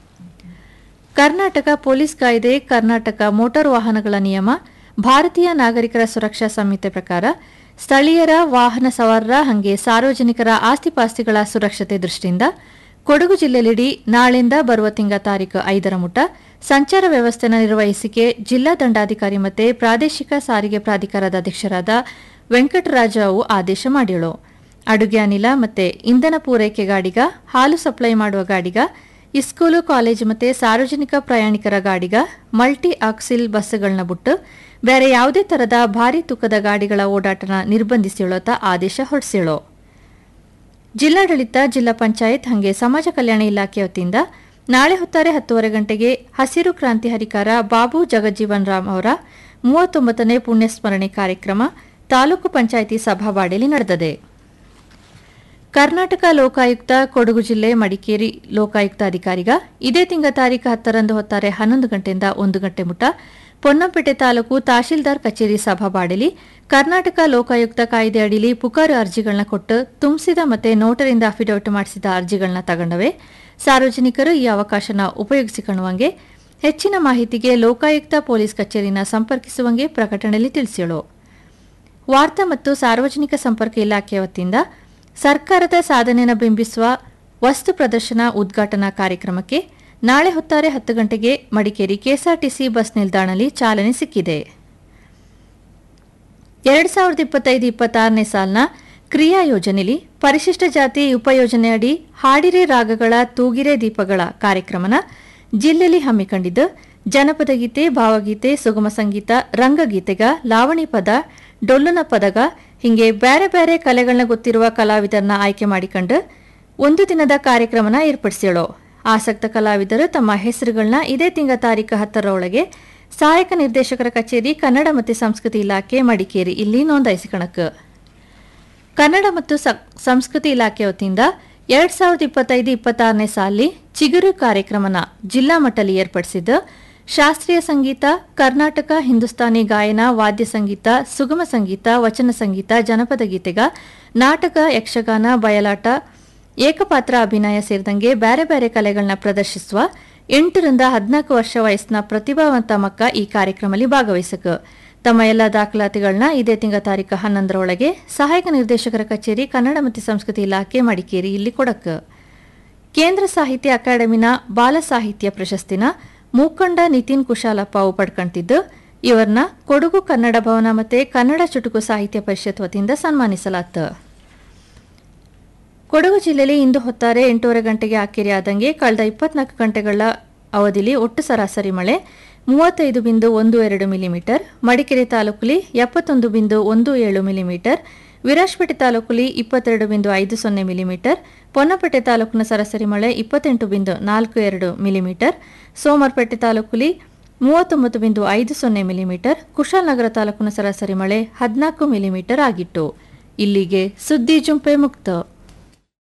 ಕರ್ನಾಟಕ ಪೊಲೀಸ್ ಕಾಯ್ದೆ ಕರ್ನಾಟಕ ಮೋಟಾರು ವಾಹನಗಳ ನಿಯಮ ಭಾರತೀಯ ನಾಗರಿಕರ ಸುರಕ್ಷಾ ಸಂಹಿತೆ ಪ್ರಕಾರ ಸ್ಥಳೀಯರ ವಾಹನ ಸವಾರರ ಹಂಗೆ ಸಾರ್ವಜನಿಕರ ಆಸ್ತಿಪಾಸ್ತಿಗಳ ಸುರಕ್ಷತೆ ದೃಷ್ಟಿಯಿಂದ ಕೊಡಗು ಜಿಲ್ಲೆಯಲ್ಲಿಡಿ ನಾಳಿಂದ ಬರುವ ತಿಂಗ ತಾರೀಕು ಐದರ ಮುಟ ಸಂಚಾರ ವ್ಯವಸ್ಥೆನ ನಿರ್ವಹಿಸಿಕೆ ಜಿಲ್ಲಾ ದಂಡಾಧಿಕಾರಿ ಮತ್ತೆ ಪ್ರಾದೇಶಿಕ ಸಾರಿಗೆ ಪ್ರಾಧಿಕಾರದ ಅಧ್ಯಕ್ಷರಾದ ವೆಂಕಟರಾಜ ಅವು ಆದೇಶ ಮಾಡಿಳು ಅಡುಗೆ ಅನಿಲ ಮತ್ತೆ ಇಂಧನ ಪೂರೈಕೆ ಗಾಡಿಗ ಹಾಲು ಸಪ್ಲೈ ಮಾಡುವ ಗಾಡಿಗ ಇಸ್ಕೂಲು ಕಾಲೇಜು ಮತ್ತೆ ಸಾರ್ವಜನಿಕ ಪ್ರಯಾಣಿಕರ ಗಾಡಿಗ ಮಲ್ಟಿ ಆಕ್ಸಿಲ್ ಬಸ್ಗಳನ್ನ ಬಿಟ್ಟು ಬೇರೆ ಯಾವುದೇ ತರದ ಭಾರಿ ತೂಕದ ಗಾಡಿಗಳ ಓಡಾಟನ ನಿರ್ಬಂಧಿಸಿಳೋತ ಆದೇಶ ಹೊರಡಿಸಿಳೋ ಜಿಲ್ಲಾಡಳಿತ ಜಿಲ್ಲಾ ಪಂಚಾಯತ್ ಹಂಗೆ ಸಮಾಜ ಕಲ್ಯಾಣ ಇಲಾಖೆ ವತಿಯಿಂದ ನಾಳೆ ಹೊತ್ತಾರೆ ಹತ್ತುವರೆ ಗಂಟೆಗೆ ಹಸಿರು ಕ್ರಾಂತಿ ಹರಿಕಾರ ಬಾಬು ಜಗಜ್ಜೀವನ್ ರಾಮ್ ಅವರ ಮೂವತ್ತೊಂಬತ್ತನೇ ಪುಣ್ಯಸ್ಮರಣೆ ಕಾರ್ಯಕ್ರಮ ತಾಲೂಕು ಪಂಚಾಯಿತಿ ಸಭಾವಾಡಿಯಲ್ಲಿ ನಡೆದಿದೆ ಕರ್ನಾಟಕ ಲೋಕಾಯುಕ್ತ ಕೊಡಗು ಜಿಲ್ಲೆ ಮಡಿಕೇರಿ ಲೋಕಾಯುಕ್ತ ಅಧಿಕಾರಿಗ ಇದೇ ತಿಂಗಳ ತಾರೀಕು ಹತ್ತರಂದು ಹೊತ್ತಾರೆ ಹನ್ನೊಂದು ಗಂಟೆಯಿಂದ ಒಂದು ಗಂಟೆ ಮುಟ ಪೊನ್ನಂಪೇಟೆ ತಾಲೂಕು ತಹಶೀಲ್ದಾರ್ ಕಚೇರಿ ಸಭಾವಾಡಿಲಿ ಕರ್ನಾಟಕ ಲೋಕಾಯುಕ್ತ ಕಾಯ್ದೆ ಅಡಿಲಿ ಪುಕಾರು ಅರ್ಜಿಗಳನ್ನ ಕೊಟ್ಟು ತುಂಬಿಸಿದ ಮತ್ತೆ ನೋಟರಿಂದ ಅಫಿಡವಿಟ್ ಮಾಡಿಸಿದ ಅರ್ಜಿಗಳನ್ನ ತಗೊಂಡವೆ ಸಾರ್ವಜನಿಕರು ಈ ಅವಕಾಶನ ಉಪಯೋಗಿಸಿಕೊಳ್ಳುವಂಗೆ ಹೆಚ್ಚಿನ ಮಾಹಿತಿಗೆ ಲೋಕಾಯುಕ್ತ ಪೊಲೀಸ್ ಕಚೇರಿನ ಸಂಪರ್ಕಿಸುವಂಗೆ ಪ್ರಕಟಣೆಯಲ್ಲಿ ತಿಳಿಸಿಳು ವಾರ್ತಾ ಮತ್ತು ಸಾರ್ವಜನಿಕ ಸಂಪರ್ಕ ಇಲಾಖೆ ವತಿಯಿಂದ ಸರ್ಕಾರದ ಸಾಧನೆಯನ್ನು ಬಿಂಬಿಸುವ ವಸ್ತು ಪ್ರದರ್ಶನ ಉದ್ಘಾಟನಾ ಕಾರ್ಯಕ್ರಮಕ್ಕೆ ನಾಳೆ ಹೊತ್ತಾರೆ ಹತ್ತು ಗಂಟೆಗೆ ಮಡಿಕೇರಿ ಕೆಎಸ್ಆರ್ಟಿಸಿ ಬಸ್ ನಿಲ್ದಾಣದಲ್ಲಿ ಚಾಲನೆ ಸಿಕ್ಕಿದೆ ಎರಡ್ ಸಾವಿರದ ಇಪ್ಪತ್ತೈದು ಇಪ್ಪತ್ತಾರನೇ ಸಾಲಿನ ಕ್ರಿಯಾ ಯೋಜನೆಯಲ್ಲಿ ಪರಿಶಿಷ್ಟ ಜಾತಿ ಉಪಯೋಜನೆಯಡಿ ಹಾಡಿರೆ ರಾಗಗಳ ತೂಗಿರೆ ದೀಪಗಳ ಕಾರ್ಯಕ್ರಮನ ಜಿಲ್ಲೆಯಲ್ಲಿ ಹಮ್ಮಿಕೊಂಡಿದ್ದು ಜನಪದ ಗೀತೆ ಭಾವಗೀತೆ ಸುಗಮ ಸಂಗೀತ ರಂಗಗೀತೆಗ ಲಾವಣಿ ಪದ ಡೊಳ್ಳುನ ಪದಗ ಹಿಂಗೆ ಬೇರೆ ಬೇರೆ ಕಲೆಗಳನ್ನ ಗೊತ್ತಿರುವ ಕಲಾವಿದರನ್ನ ಆಯ್ಕೆ ಮಾಡಿಕೊಂಡು ಒಂದು ದಿನದ ಕಾರ್ಯಕ್ರಮನ ಏರ್ಪಡಿಸ್ಯಾಳೋ ಆಸಕ್ತ ಕಲಾವಿದರು ತಮ್ಮ ಹೆಸರುಗಳನ್ನ ಇದೇ ತಿಂಗಳ ತಾರೀಕು ಹತ್ತರ ಒಳಗೆ ಸಹಾಯಕ ನಿರ್ದೇಶಕರ ಕಚೇರಿ ಕನ್ನಡ ಮತ್ತು ಸಂಸ್ಕೃತಿ ಇಲಾಖೆ ಮಡಿಕೇರಿ ಇಲ್ಲಿ ನೋಂದಾಯಿಸಿಕಣಕ್ ಕನ್ನಡ ಮತ್ತು ಸ- ಸಂಸ್ಕೃತಿ ಇಲಾಖೆ ವತಿಯಿಂದ ಎರಡ್ ಸಾವಿರದ ಇಪ್ಪತ್ತೈದು ಇಪ್ಪತ್ತಾರನೇ ಸಾಲಿ ಚಿಗುರು ಕಾರ್ಯಕ್ರಮನ ಜಿಲ್ಲಾ ಮಟ್ಟದಲ್ಲಿ ಏರ್ಪಡಿಸಿದ್ದು ಶಾಸ್ತ್ರೀಯ ಸಂಗೀತ ಕರ್ನಾಟಕ ಹಿಂದೂಸ್ತಾನಿ ಗಾಯನ ವಾದ್ಯ ಸಂಗೀತ ಸುಗಮ ಸಂಗೀತ ವಚನ ಸಂಗೀತ ಜನಪದ ಗೀತೆಗ ನಾಟಕ ಯಕ್ಷಗಾನ ಬಯಲಾಟ ಏಕಪಾತ್ರ ಅಭಿನಯ ಸೇರಿದಂಗೆ ಬೇರೆ ಬೇರೆ ಕಲೆಗಳನ್ನ ಪ್ರದರ್ಶಿಸುವ ಎಂಟರಿಂದ ಹದಿನಾಲ್ಕು ವರ್ಷ ವಯಸ್ಸಿನ ಪ್ರತಿಭಾವಂತ ಮಕ್ಕ ಈ ಕಾರ್ಯಕ್ರಮದಲ್ಲಿ ಭಾಗವಹಿಸಕ ತಮ್ಮ ಎಲ್ಲ ದಾಖಲಾತಿಗಳನ್ನ ಇದೇ ತಿಂಗಳ ತಾರೀಕು ಹನ್ನೊಂದರೊಳಗೆ ಸಹಾಯಕ ನಿರ್ದೇಶಕರ ಕಚೇರಿ ಕನ್ನಡ ಮತ್ತು ಸಂಸ್ಕೃತಿ ಇಲಾಖೆ ಮಡಿಕೇರಿ ಇಲ್ಲಿ ಕೊಡಕ ಕೇಂದ್ರ ಸಾಹಿತ್ಯ ಅಕಾಡೆಮಿನ ಬಾಲ ಸಾಹಿತ್ಯ ಪ್ರಶಸ್ತಿನ ಮೂಕಂಡ ನಿತಿನ್ ಕುಶಾಲಪ್ಪ ಅವು ಪಡ್ಕೊಂತಿದ್ದು ಇವರನ್ನ ಕೊಡಗು ಕನ್ನಡ ಭವನ ಮತ್ತೆ ಕನ್ನಡ ಚುಟುಕು ಸಾಹಿತ್ಯ ಪರಿಷತ್ ವತಿಯಿಂದ ಸನ್ಮಾನಿಸಲಾತ ಕೊಡಗು ಜಿಲ್ಲೆಯಲ್ಲಿ ಇಂದು ಹೊತ್ತಾರೆ ಎಂಟೂವರೆ ಗಂಟೆಗೆ ಆಕೆರೆ ಆದಂಗೆ ಕಳೆದ ಇಪ್ಪತ್ನಾಲ್ಕು ಗಂಟೆಗಳ ಅವಧಿಲಿ ಒಟ್ಟು ಸರಾಸರಿ ಮಳೆ ಮೂವತ್ತೈದು ಬಿಂದು ಒಂದು ಎರಡು ಮಿಲಿಮೀಟರ್ ಮಡಿಕೇರಿ ತಾಲೂಕಲ್ಲಿ ಎಪ್ಪತ್ತೊಂದು ಬಿಂದು ಒಂದು ಏಳು ಮಿಲಿಮೀಟರ್ ವಿರಾಜಪೇಟೆ ತಾಲೂಕಲ್ಲಿ ಇಪ್ಪತ್ತೆರಡು ಬಿಂದು ಐದು ಸೊನ್ನೆ ಮಿಲಿಮೀಟರ್ ಪೊನ್ನಪೇಟೆ ತಾಲೂಕಿನ ಸರಾಸರಿ ಮಳೆ ಇಪ್ಪತ್ತೆಂಟು ಬಿಂದು ನಾಲ್ಕು ಎರಡು ಮಿಲಿಮೀಟರ್ ಸೋಮವಾರಪೇಟೆ ತಾಲೂಕಲ್ಲಿ ಮೂವತ್ತೊಂಬತ್ತು ಬಿಂದು ಐದು ಸೊನ್ನೆ ಮಿಲಿಮೀಟರ್ ಕುಶಾಲನಗರ ತಾಲೂಕಿನ ಸರಾಸರಿ ಮಳೆ ಹದಿನಾಲ್ಕು ಮಿಲಿಮೀಟರ್ ಆಗಿತ್ತು ಇಲ್ಲಿಗೆ ಸುದ್ದಿ ಜುಂಪೆ ಮುಕ್ತ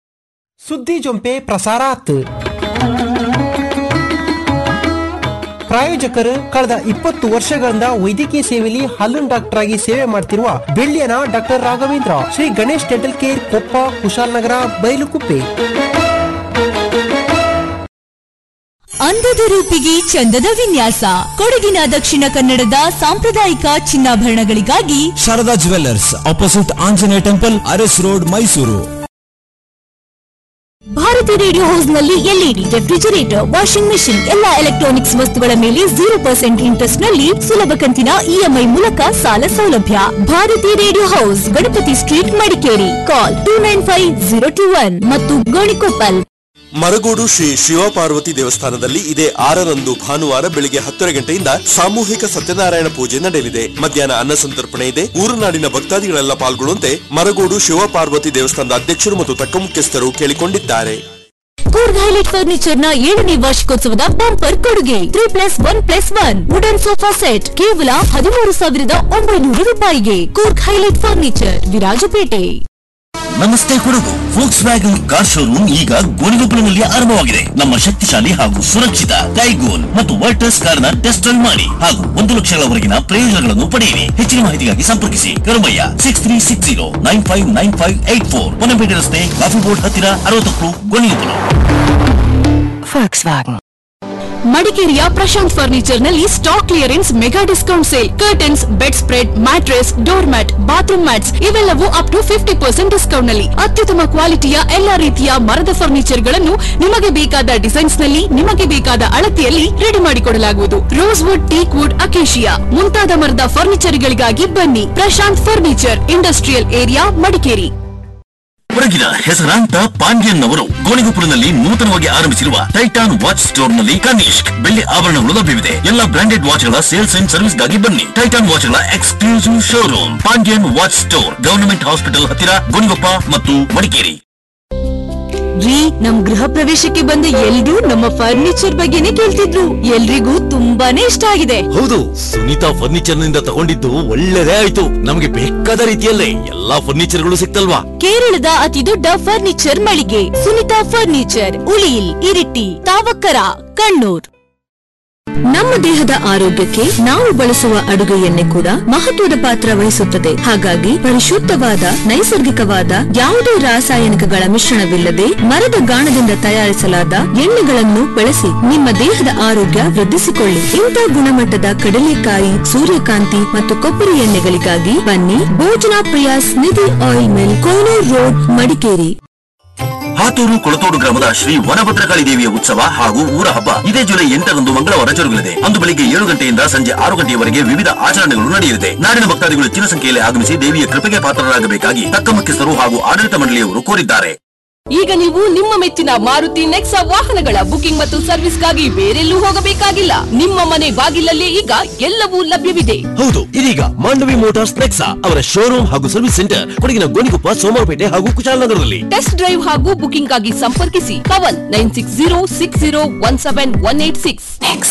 ಸುದ್ದಿ ಜೊಂಪೆ ಪ್ರಸಾರ ಆತು ಪ್ರಾಯೋಜಕರು ಕಳೆದ ಇಪ್ಪತ್ತು ವರ್ಷಗಳಿಂದ ವೈದ್ಯಕೀಯ ಸೇವೆಯಲ್ಲಿ ಹಲ್ಲುನ್ ಡಾಕ್ಟರ್ ಆಗಿ ಸೇವೆ ಮಾಡ್ತಿರುವ ಬೆಳ್ಳಿಯನ doctor Raghavendra Shri Ganesh dental care Koppa Kushalanagar Bylakuppe ಅಂದದ ರೂಪಿಗೆ ಚಂದದ ವಿನ್ಯಾಸ ಕೊಡಗಿನ ದಕ್ಷಿಣ ಕನ್ನಡದ ಸಾಂಪ್ರದಾಯಿಕ ಚಿನ್ನಾಭರಣಗಳಿಗಾಗಿ Sharada jewellers opposite Anjaneya temple Aras road Mysuru Bharathi radio house ನಲ್ಲಿ ಎಲ್ಇಡಿ ರೆಫ್ರಿಜರೇಟರ್ ವಾಷಿಂಗ್ ಮೆಷಿನ್ ಎಲ್ಲಾ ಎಲೆಕ್ಟ್ರಾನಿಕ್ಸ್ ವಸ್ತುಗಳ ಮೇಲೆ ಜೀರೋ ಪರ್ಸೆಂಟ್ ಇಂಟ್ರೆಸ್ಟ್ ನಲ್ಲಿ ಸುಲಭ ಕಂತಿನ ಇಎಂಐ ಮೂಲಕ ಸಾಲ ಸೌಲಭ್ಯ Bharathi radio house Ganapathi street Madikeri call two nine five zero two one ಮತ್ತು ಗೋಣಿಕೊಪ್ಪಲ್ ಮರಗೋಡು ಶ್ರೀ ಶಿವಪಾರ್ವತಿ ದೇವಸ್ಥಾನದಲ್ಲಿ ಇದೇ ಆರರಂದು ಭಾನುವಾರ ಬೆಳಿಗ್ಗೆ ಹತ್ತரை ಗಂಟೆಯಿಂದ ಸಾಮೂಹಿಕ ಸತ್ಯನಾರಾಯಣ ಪೂಜೆ ನಡೆಯಲಿದೆ ಮಧ್ಯಾಹ್ನ ಅನ್ನ ಸಂತರ್ಪಣೆ ಇದೆ ಊರುನಾಡಿನ ಭಕ್ತಾದಿಗಳೆಲ್ಲ ಪಾಲ್ಗೊಳ್ಳುವಂತೆ ಮರಗೋಡು ಶಿವಪಾರ್ವತಿ ದೇವಸ್ಥಾನದ ಅಧ್ಯಕ್ಷರು ಮತ್ತು ತಕ್ಕ ಮುಖ್ಯಸ್ಥರು ಕೇಳಿಕೊಂಡಿದ್ದಾರೆ ಕೂರ್ಗ್ ಹೈಲೈಟ್ ಫರ್ನಿಚರ್ ನ ಏಳನೇ ವಾರ್ಷಿಕೋತ್ಸವದ ಬಂಪರ್ ಕೊಡುಗೆ three plus one plus one wooden sofa set ಕೇವಲ ಹದಿಮೂರು ಸಾವಿರದ ಒಂಬೈನೂರು ರೂಪಾಯಿಗೆ ಕೂರ್ಗ್ ಹೈಲೈಟ್ ಫರ್ನಿಚರ್ ವಿರಾಜಪೇಟೆ ನಮಸ್ತೆ Kodagu Volkswagen car showroom ಈಗ ಗೋಣಿಗೊಪ್ಪಲಿನಲ್ಲಿ ಆರಂಭವಾಗಿದೆ ನಮ್ಮ ಶಕ್ತಿಶಾಲಿ ಹಾಗೂ ಸುರಕ್ಷಿತ ಕೈಗೋಲ್ ಮತ್ತು ವರ್ಟಸ್ ಕಾರ್ ನ ಟೆಸ್ಟ್ ಡ್ರೈವ್ ಮಾಡಿ ಹಾಗೂ ಒಂದು ಲಕ್ಷಗಳವರೆಗಿನ ಪ್ರಯೋಜನಗಳನ್ನು ಪಡೆಯಿರಿ ಹೆಚ್ಚಿನ ಮಾಹಿತಿಗಾಗಿ ಸಂಪರ್ಕಿಸಿ ಕರುಮಯ್ಯ six three six zero nine five nine five eight four Ponnampet ರಸ್ತೆ ಕಾಫಿ ಬೋರ್ಡ್ ಹತ್ತಿರ ಅರವತ್ತಕ್ಕೂ ಗೋಣಿಗೊಪ್ಪಲು ಮಡಿಕೇರಿಯ ಪ್ರಶಾಂತ್ ಫರ್ನಿಚರ್ ನಲ್ಲಿ stock clearance mega discount sale curtains bed spread mattress door mat bathroom mats ಇವೆಲ್ಲವೂ up to fifty percent discount ನಲ್ಲಿ ಅತ್ಯುತ್ತಮ ಕ್ವಾಲಿಟಿಯ ಎಲ್ಲಾ ರೀತಿಯ ಮರದ ಫರ್ನಿಚರ್ ಗಳನ್ನು ನಿಮಗೆ ಬೇಕಾದ ಡಿಸೈನ್ಸ್ ನಲ್ಲಿ ನಿಮಗೆ ಬೇಕಾದ ಅಳತೆಯಲ್ಲಿ ರೆಡಿ ಮಾಡಿಕೊಡಲಾಗುವುದು rose wood teak wood acacia ಮುಂತಾದ ಮರದ ಫರ್ನಿಚರ್ ಗಳಿಗಾಗಿ ಬನ್ನಿ Prashanth furniture industrial area Madikeri ಹೊರಗಿನ ಹೆಸರಾಂತ ಪಾಂಡ್ಯನ್ ಅವರು ಗೋಣಿಗೊಪ್ಪಲಿನಲ್ಲಿ ನೂತನವಾಗಿ ಆರಂಭಿಸಿರುವ ಟೈಟಾನ್ ವಾಚ್ ಸ್ಟೋರ್ ನಲ್ಲಿ ಕನಿಷ್ಕ್ ಬೆಳ್ಳಿ ಆಭರಣಗಳು ಲಭ್ಯವಿದೆ ಎಲ್ಲ ಬ್ರಾಂಡೆಡ್ ವಾಚ್ ಗಳ ಸೇಲ್ಸ್ ಅಂಡ್ ಸರ್ವಿಸ್ ಗಾಗಿ ಬನ್ನಿ ಟೈಟಾನ್ ವಾಚ್ ಗಳ exclusive showroom Pandyan watch store government hospital ಹತ್ತಿರ ಗೋಣಿಗೊಪ್ಪ ಮತ್ತು ಮಡಿಕೇರಿ ರೀ ನಮ್ ಗೃಹ ಪ್ರವೇಶಕ್ಕೆ ಬಂದ ಎಲ್ರೂ ನಮ್ಮ ಫರ್ನಿಚರ್ ಬಗ್ಗೆನೇ ಕೇಳ್ತಿದ್ರು ಎಲ್ರಿಗೂ ತುಂಬಾನೇ ಇಷ್ಟ ಆಗಿದೆ ಹೌದು ಸುನೀತಾ ಫರ್ನಿಚರ್ ನಿಂದ ತಗೊಂಡಿದ್ದು ಒಳ್ಳೆದೇ ಆಯ್ತು ನಮಗೆ ಬೇಕಾದ ರೀತಿಯಲ್ಲೇ ಎಲ್ಲಾ ಫರ್ನಿಚರ್ಗಳು ಸಿಕ್ತಲ್ವಾ ಕೇರಳದ ಅತಿ ದೊಡ್ಡ ಫರ್ನಿಚರ್ ಮಳಿಗೆ ಸುನಿತಾ ಫರ್ನಿಚರ್ ಉಳಿಯಿಲ್ ಇರಿಟಿ ತಾವಕ್ಕರ ಕಣ್ಣೂರ್ ನಮ್ಮ ದೇಹದ ಆರೋಗ್ಯಕ್ಕೆ ನಾವು ಬಳಸುವ ಅಡುಗೆ ಎಣ್ಣೆ ಕೂಡ ಮಹತ್ವದ ಪಾತ್ರ ವಹಿಸುತ್ತದೆ ಹಾಗಾಗಿ ಪರಿಶುದ್ಧವಾದ ನೈಸರ್ಗಿಕವಾದ ಯಾವುದೇ ರಾಸಾಯನಿಕಗಳ ಮಿಶ್ರಣವಿಲ್ಲದೆ ಮರದ ಗಾಣದಿಂದ ತಯಾರಿಸಲಾದ ಎಣ್ಣೆಗಳನ್ನು ಬಳಸಿ ನಿಮ್ಮ ದೇಹದ ಆರೋಗ್ಯ ವೃದ್ಧಿಸಿಕೊಳ್ಳಿ ಇಂಥ ಗುಣಮಟ್ಟದ ಕಡಲೆಕಾಯಿ ಸೂರ್ಯಕಾಂತಿ ಮತ್ತು ಕೊಬ್ಬರಿ ಎಣ್ಣೆಗಳಿಗಾಗಿ ಬನ್ನಿ Bhojana Priyas Nidhi oil mill Konur road Madikeri Hathur Kolathodu ಗ್ರಾಮದ ಶ್ರೀ ವನಭದ್ರಕಾಳಿ ದೇವಿಯ ಉತ್ಸವ ಹಾಗೂ ಊರ ಹಬ್ಬ ಇದೇ ಜುಲೈ ಎಂಟರಂದು ಮಂಗಳವಾರ ಜರುಗಲಿದೆ ಅಂದು ಬೆಳಿಗ್ಗೆ ಏಳು ಗಂಟೆಯಿಂದ ಸಂಜೆ ಆರು ಗಂಟೆಯವರೆಗೆ ವಿವಿಧ ಆಚರಣೆಗಳು ನಡೆಯಲಿದೆ ನಾಡಿನ ಭಕ್ತಾದಿಗಳು ಹೆಚ್ಚಿನ ಸಂಖ್ಯೆಯಲ್ಲಿ ಆಗಮಿಸಿ ದೇವಿಯ ಕೃಪೆಗೆ ಪಾತ್ರರಾಗಬೇಕಾಗಿ ತಕ್ಕ ಮುಖ್ಯಸ್ಥರು ಹಾಗೂ ಆಡಳಿತ ಮಂಡಳಿಯವರು ಕೋರಿದ್ದಾರೆ ಈಗ ನೀವು ನಿಮ್ಮ ಮೆಚ್ಚಿನ ಮಾರುತಿ ನೆಕ್ಸಾ ವಾಹನಗಳ ಬುಕಿಂಗ್ ಮತ್ತು ಸರ್ವಿಸ್ಗಾಗಿ ಬೇರೆಲ್ಲೂ ಹೋಗಬೇಕಾಗಿಲ್ಲ ನಿಮ್ಮ ಮನೆ ಬಾಗಿಲಲ್ಲೇ ಈಗ ಎಲ್ಲವೂ ಲಭ್ಯವಿದೆ ಹೌದು ಇದೀಗ ಮಾಂಡವಿ ಮೋಟಾರ್ಸ್ ನೆಕ್ಸಾ ಅವರ ಶೋರೂಮ್ ಹಾಗೂ ಸರ್ವಿಸ್ ಸೆಂಟರ್ ಕೊಡಗಿನ ಗೋಣಿಕೊಪ್ಪ ಸೋಮವಾರಪೇಟೆ ಹಾಗೂ ಕುಶಾಲನಗರದಲ್ಲಿ ಟೆಸ್ಟ್ ಡ್ರೈವ್ ಹಾಗೂ ಬುಕಿಂಗ್ ಆಗಿ ಸಂಪರ್ಕಿಸಿ Kavan nine six zero six zero one seven one eight six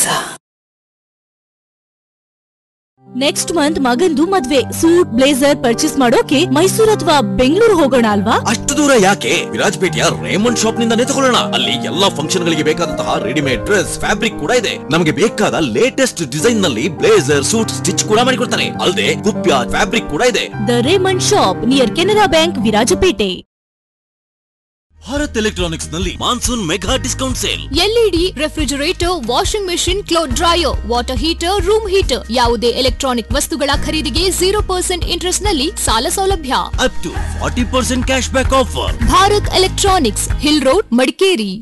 next month ಮಗಂದು ಮದ್ವೆ ಸೂಟ್ ಬ್ಲೇಸರ್ ಪರ್ಚೇಸ್ ಮಾಡೋಕೆ ಮೈಸೂರು ಅಥವಾ ಬೆಂಗಳೂರು ಹೋಗೋಣ ಅಲ್ವಾ ಅಷ್ಟು ದೂರ ಯಾಕೆ ವಿರಾಜಪೇಟೆಯ ರೇಮಂಡ್ ಶಾಪ್ ನಿಂದಾನೇ ತಗೊಳ್ಳೋಣ ಅಲ್ಲಿ ಎಲ್ಲಾ ಫಂಕ್ಷನ್ ಗಳಿಗೆ ಬೇಕಾದಂತಹ ರೆಡಿಮೇಡ್ ಡ್ರೆಸ್ ಫ್ಯಾಬ್ರಿಕ್ ಕೂಡ ಇದೆ ನಮಗೆ ಬೇಕಾದ ಲೇಟೆಸ್ಟ್ ಡಿಸೈನ್ ನಲ್ಲಿ ಬ್ಲೇಸರ್ ಸೂಟ್ ಸ್ಟಿಚ್ ಕೂಡ ಮಾಡಿಕೊಡ್ತಾನೆ ಅಲ್ಲದೆ ಕುಪ್ಯ ಫ್ಯಾಬ್ರಿಕ್ ಕೂಡ ಇದೆ the Raymond shop near Canara bank Virajpet Bharat electronics ನಲ್ಲಿ monsoon mega discount sale LED refrigerator washing machine cloth dryer water heater room heater ಯಾವುದೇ ಎಲೆಕ್ಟ್ರಾನಿಕ್ ವಸ್ತುಗಳ ಖರೀದಿಗೆ ಜೀರೋ ಪರ್ಸೆಂಟ್ ಇಂಟ್ರೆಸ್ಟ್ ನಲ್ಲಿ ಸಾಲ ಸೌಲಭ್ಯ up to forty percent cash back offer Bharat electronics hill road Madikeri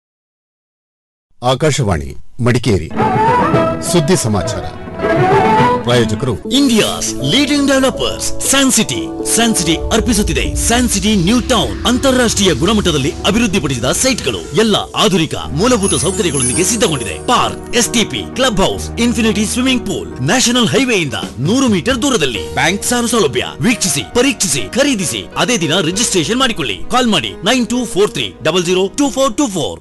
Akashvani Madikeri ಸುದ್ದಿ ಸಮಾಚಾರ ಪ್ರಾಯೋಜಕರು India's leading developers San city San city ಅರ್ಪಿಸುತ್ತಿದೆ ಸ್ಯಾನ್ ಸಿಟಿ ನ್ಯೂ ಟೌನ್ ಅಂತಾರಾಷ್ಟ್ರೀಯ ಗುಣಮಟ್ಟದಲ್ಲಿ ಅಭಿವೃದ್ಧಿಪಡಿಸಿದ ಸೈಟ್ಗಳು ಎಲ್ಲ ಆಧುನಿಕ ಮೂಲಭೂತ ಸೌಕರ್ಯಗಳೊಂದಿಗೆ ಸಿದ್ಧಗೊಂಡಿದೆ park STP club house infinity swimming pool national ಹೈವೇಯಿಂದ ನೂರು ಮೀಟರ್ ದೂರದಲ್ಲಿ ಬ್ಯಾಂಕ್ ಸಾಲ ಸೌಲಭ್ಯ ವೀಕ್ಷಿಸಿ ಪರೀಕ್ಷಿಸಿ ಖರೀದಿಸಿ ಅದೇ ದಿನ ರಿಜಿಸ್ಟ್ರೇಷನ್ ಮಾಡಿಕೊಳ್ಳಿ ಕಾಲ್ ಮಾಡಿ nine two four three double zero two four two four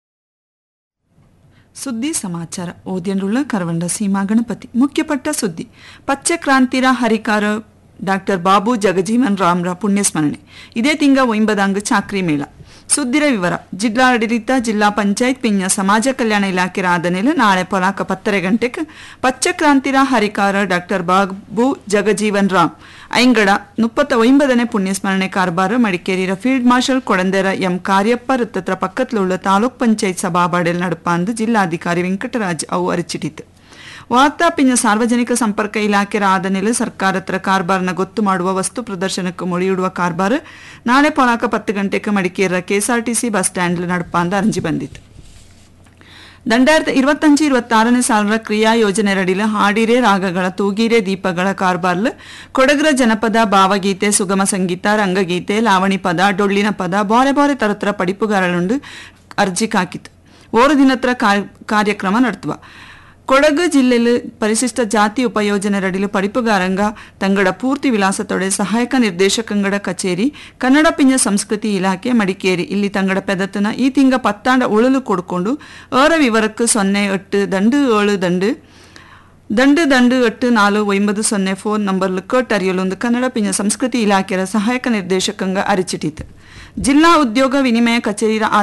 ಸುದ್ದಿ ಸಮಾಚಾರ ಓದ್ಯನ್ರುಳ ಕರವಂಡ ಸೀಮಾ ಗಣಪತಿ ಮುಖ್ಯಪಟ್ಟ ಸುದ್ದಿ ಪಚ್ಚ ಕ್ರಾಂತಿರ ಹರಿಕಾರ ಡಾಕ್ಟರ್ ಬಾಬು ಜಗಜೀವನ್ ರಾಮ್ರ ಪುಣ್ಯಸ್ಮರಣೆ ಇದೇ ತಿಂಗ ಒಂಬದಾಂಗ ಚಾಕ್ರಿ ಮೇಳ ಸುದ್ದಿರ ವಿವರ ಜಿಲ್ಲಾಡಳಿತ ಜಿಲ್ಲಾ ಪಂಚಾಯತ್ ಪಿಂಜ ಸಮಾಜ ಕಲ್ಯಾಣ ಇಲಾಖೆ ಆದನೆಲು ನಾಳೆ ಪೊಲಾಕ ಪತ್ತರೆ ಗಂಟೆಗೆ ಪಚ್ಚಕ್ರಾಂತಿರ ಹರಿಕಾರ ಡಾಕ್ಟರ್ ಬಾಬು ಜಗಜೀವನ್ ರಾಮ್ ಐಂಗಡ ಮುಪ್ಪತ್ತ ഒമ്പതನೇ പുണ്യസ്മരണೆ ಕಾರ್ಬಾರ್ മടിക്കേരിയിലെ field marshal Kodandera M Cariappa വൃത്തത്ര പക്കത്തിലുള്ള താലൂക്ക് പഞ്ചായത്ത് സഭാപാടിൽ നടപ്പാന്ന് ജില്ലാധികാരി വെങ്കಟರಾಜ್ ಅವು ಅರಿಚಿಟಿತು ವಾರ್ತಾ ಪಿಂಜ ಸಾರ್ವಜನಿಕ ಸಂಪರ್ಕ ಇಲಾಖೆ ಆದನೆಲೆ ಸರ್ಕಾರತ್ರ ಕಾರ್ಬಾರ್ನ ಗೊತ್ತು ಮಾಡುವ ವಸ್ತು ಪ್ರದರ್ಶನಕ್ಕೆ ಮೊಳಿಯಿಡುವ ಕಾರ್ಬಾರ್ ನಾಳೆ ಪೊಲಾಕ ಪತ್ತು ಗಂಟೆಗೆ ಮಡಿಕೇರಿಯ ಕೆಎಸ್ಆರ್ಟಿಸಿ ಬಸ್ ಸ್ಟ್ಯಾಂಡ್ ನಡಪಾಂದ ಅರ್ಜಿ ಬಂದಿತ್ತು രണ്ടായിരത്തി ഇരുപത്തഞ്ച് ഇരുപത്തി സാലിನ ಕ್ರಿಯಾ ಯೋಜನೆಯಡಿಲ ಹಾಡಿರೆ ರಾಗಗಳ ತೂಗಿರೆ ದೀಪಗಳ ಕಾರ್ಬಾರ್ಲ್ ಕೊಡಗರ ಜನಪದ ಭಾವಗೀತೆ ಸುಗಮ ಸಂಗೀತ ರಂಗಗೀತೆ ಲಾವಣಿ ಪದ ಡೊಳ್ಳಿನ ಪದ ಬಾರೆ ಬಾರೆ ತರತರ ಪಡಿಪುಗಾರಳುಂಡು ಅರ್ಜಿ ಕಾಕಿತು ಓರು ದಿನತ್ರ ಕಾರ್ಯಕ್ರಮ ನಡ್ತುವ ಕೊಡಗು ಜಿಲ್ಲೆಯಲ್ಲಿ ಪರಿಶಿಷ್ಟ ಜಾತಿ ಉಪಯೋಜನೆರಡಿಲು ಪಡಿಪುಗಾರಂಗ ತಂಗಡ ಪೂರ್ತಿ ವಿಳಾಸತೊಡೆ ಸಹಾಯಕ ನಿರ್ದೇಶಕಂಗಡ ಕಚೇರಿ ಕನ್ನಡ ಪಿಂಜ ಸಂಸ್ಕೃತಿ ಇಲಾಖೆ ಮಡಿಕೇರಿ ಇಲ್ಲಿ ತಂಗಡ ಪೆದತನ ಈ ತಿಂಗ ಪತ್ತಾಂಡ ಉಳಲು ಕೊಡ್ಕೊಂಡು ಏರ ವಿವರಕ್ಕೆ ಸೊನ್ನೆ ಎಟ್ಟು ದಂಡು ಏಳು ದಂಡು ದಂಡು ದಂಡು ಎಟ್ಟು ನಾಲು ಒಂಬತ್ತು ಸೊನ್ನೆ ಫೋನ್ ನಂಬರ್ಲು ಕಟ್ ಅರಿಯಲೊಂದು ಕನ್ನಡ ಪಿಂಜ ಸಂಸ್ಕೃತಿ ಇಲಾಖೆಯ ಸಹಾಯಕ ನಿರ್ದೇಶಕಂಗ ಅರಿಚಿಟಿತು ಜಿಲ್ಲಾ ಉದ್ಯೋಗ ವಿನಿಮಯ ಕಚೇರಿಯ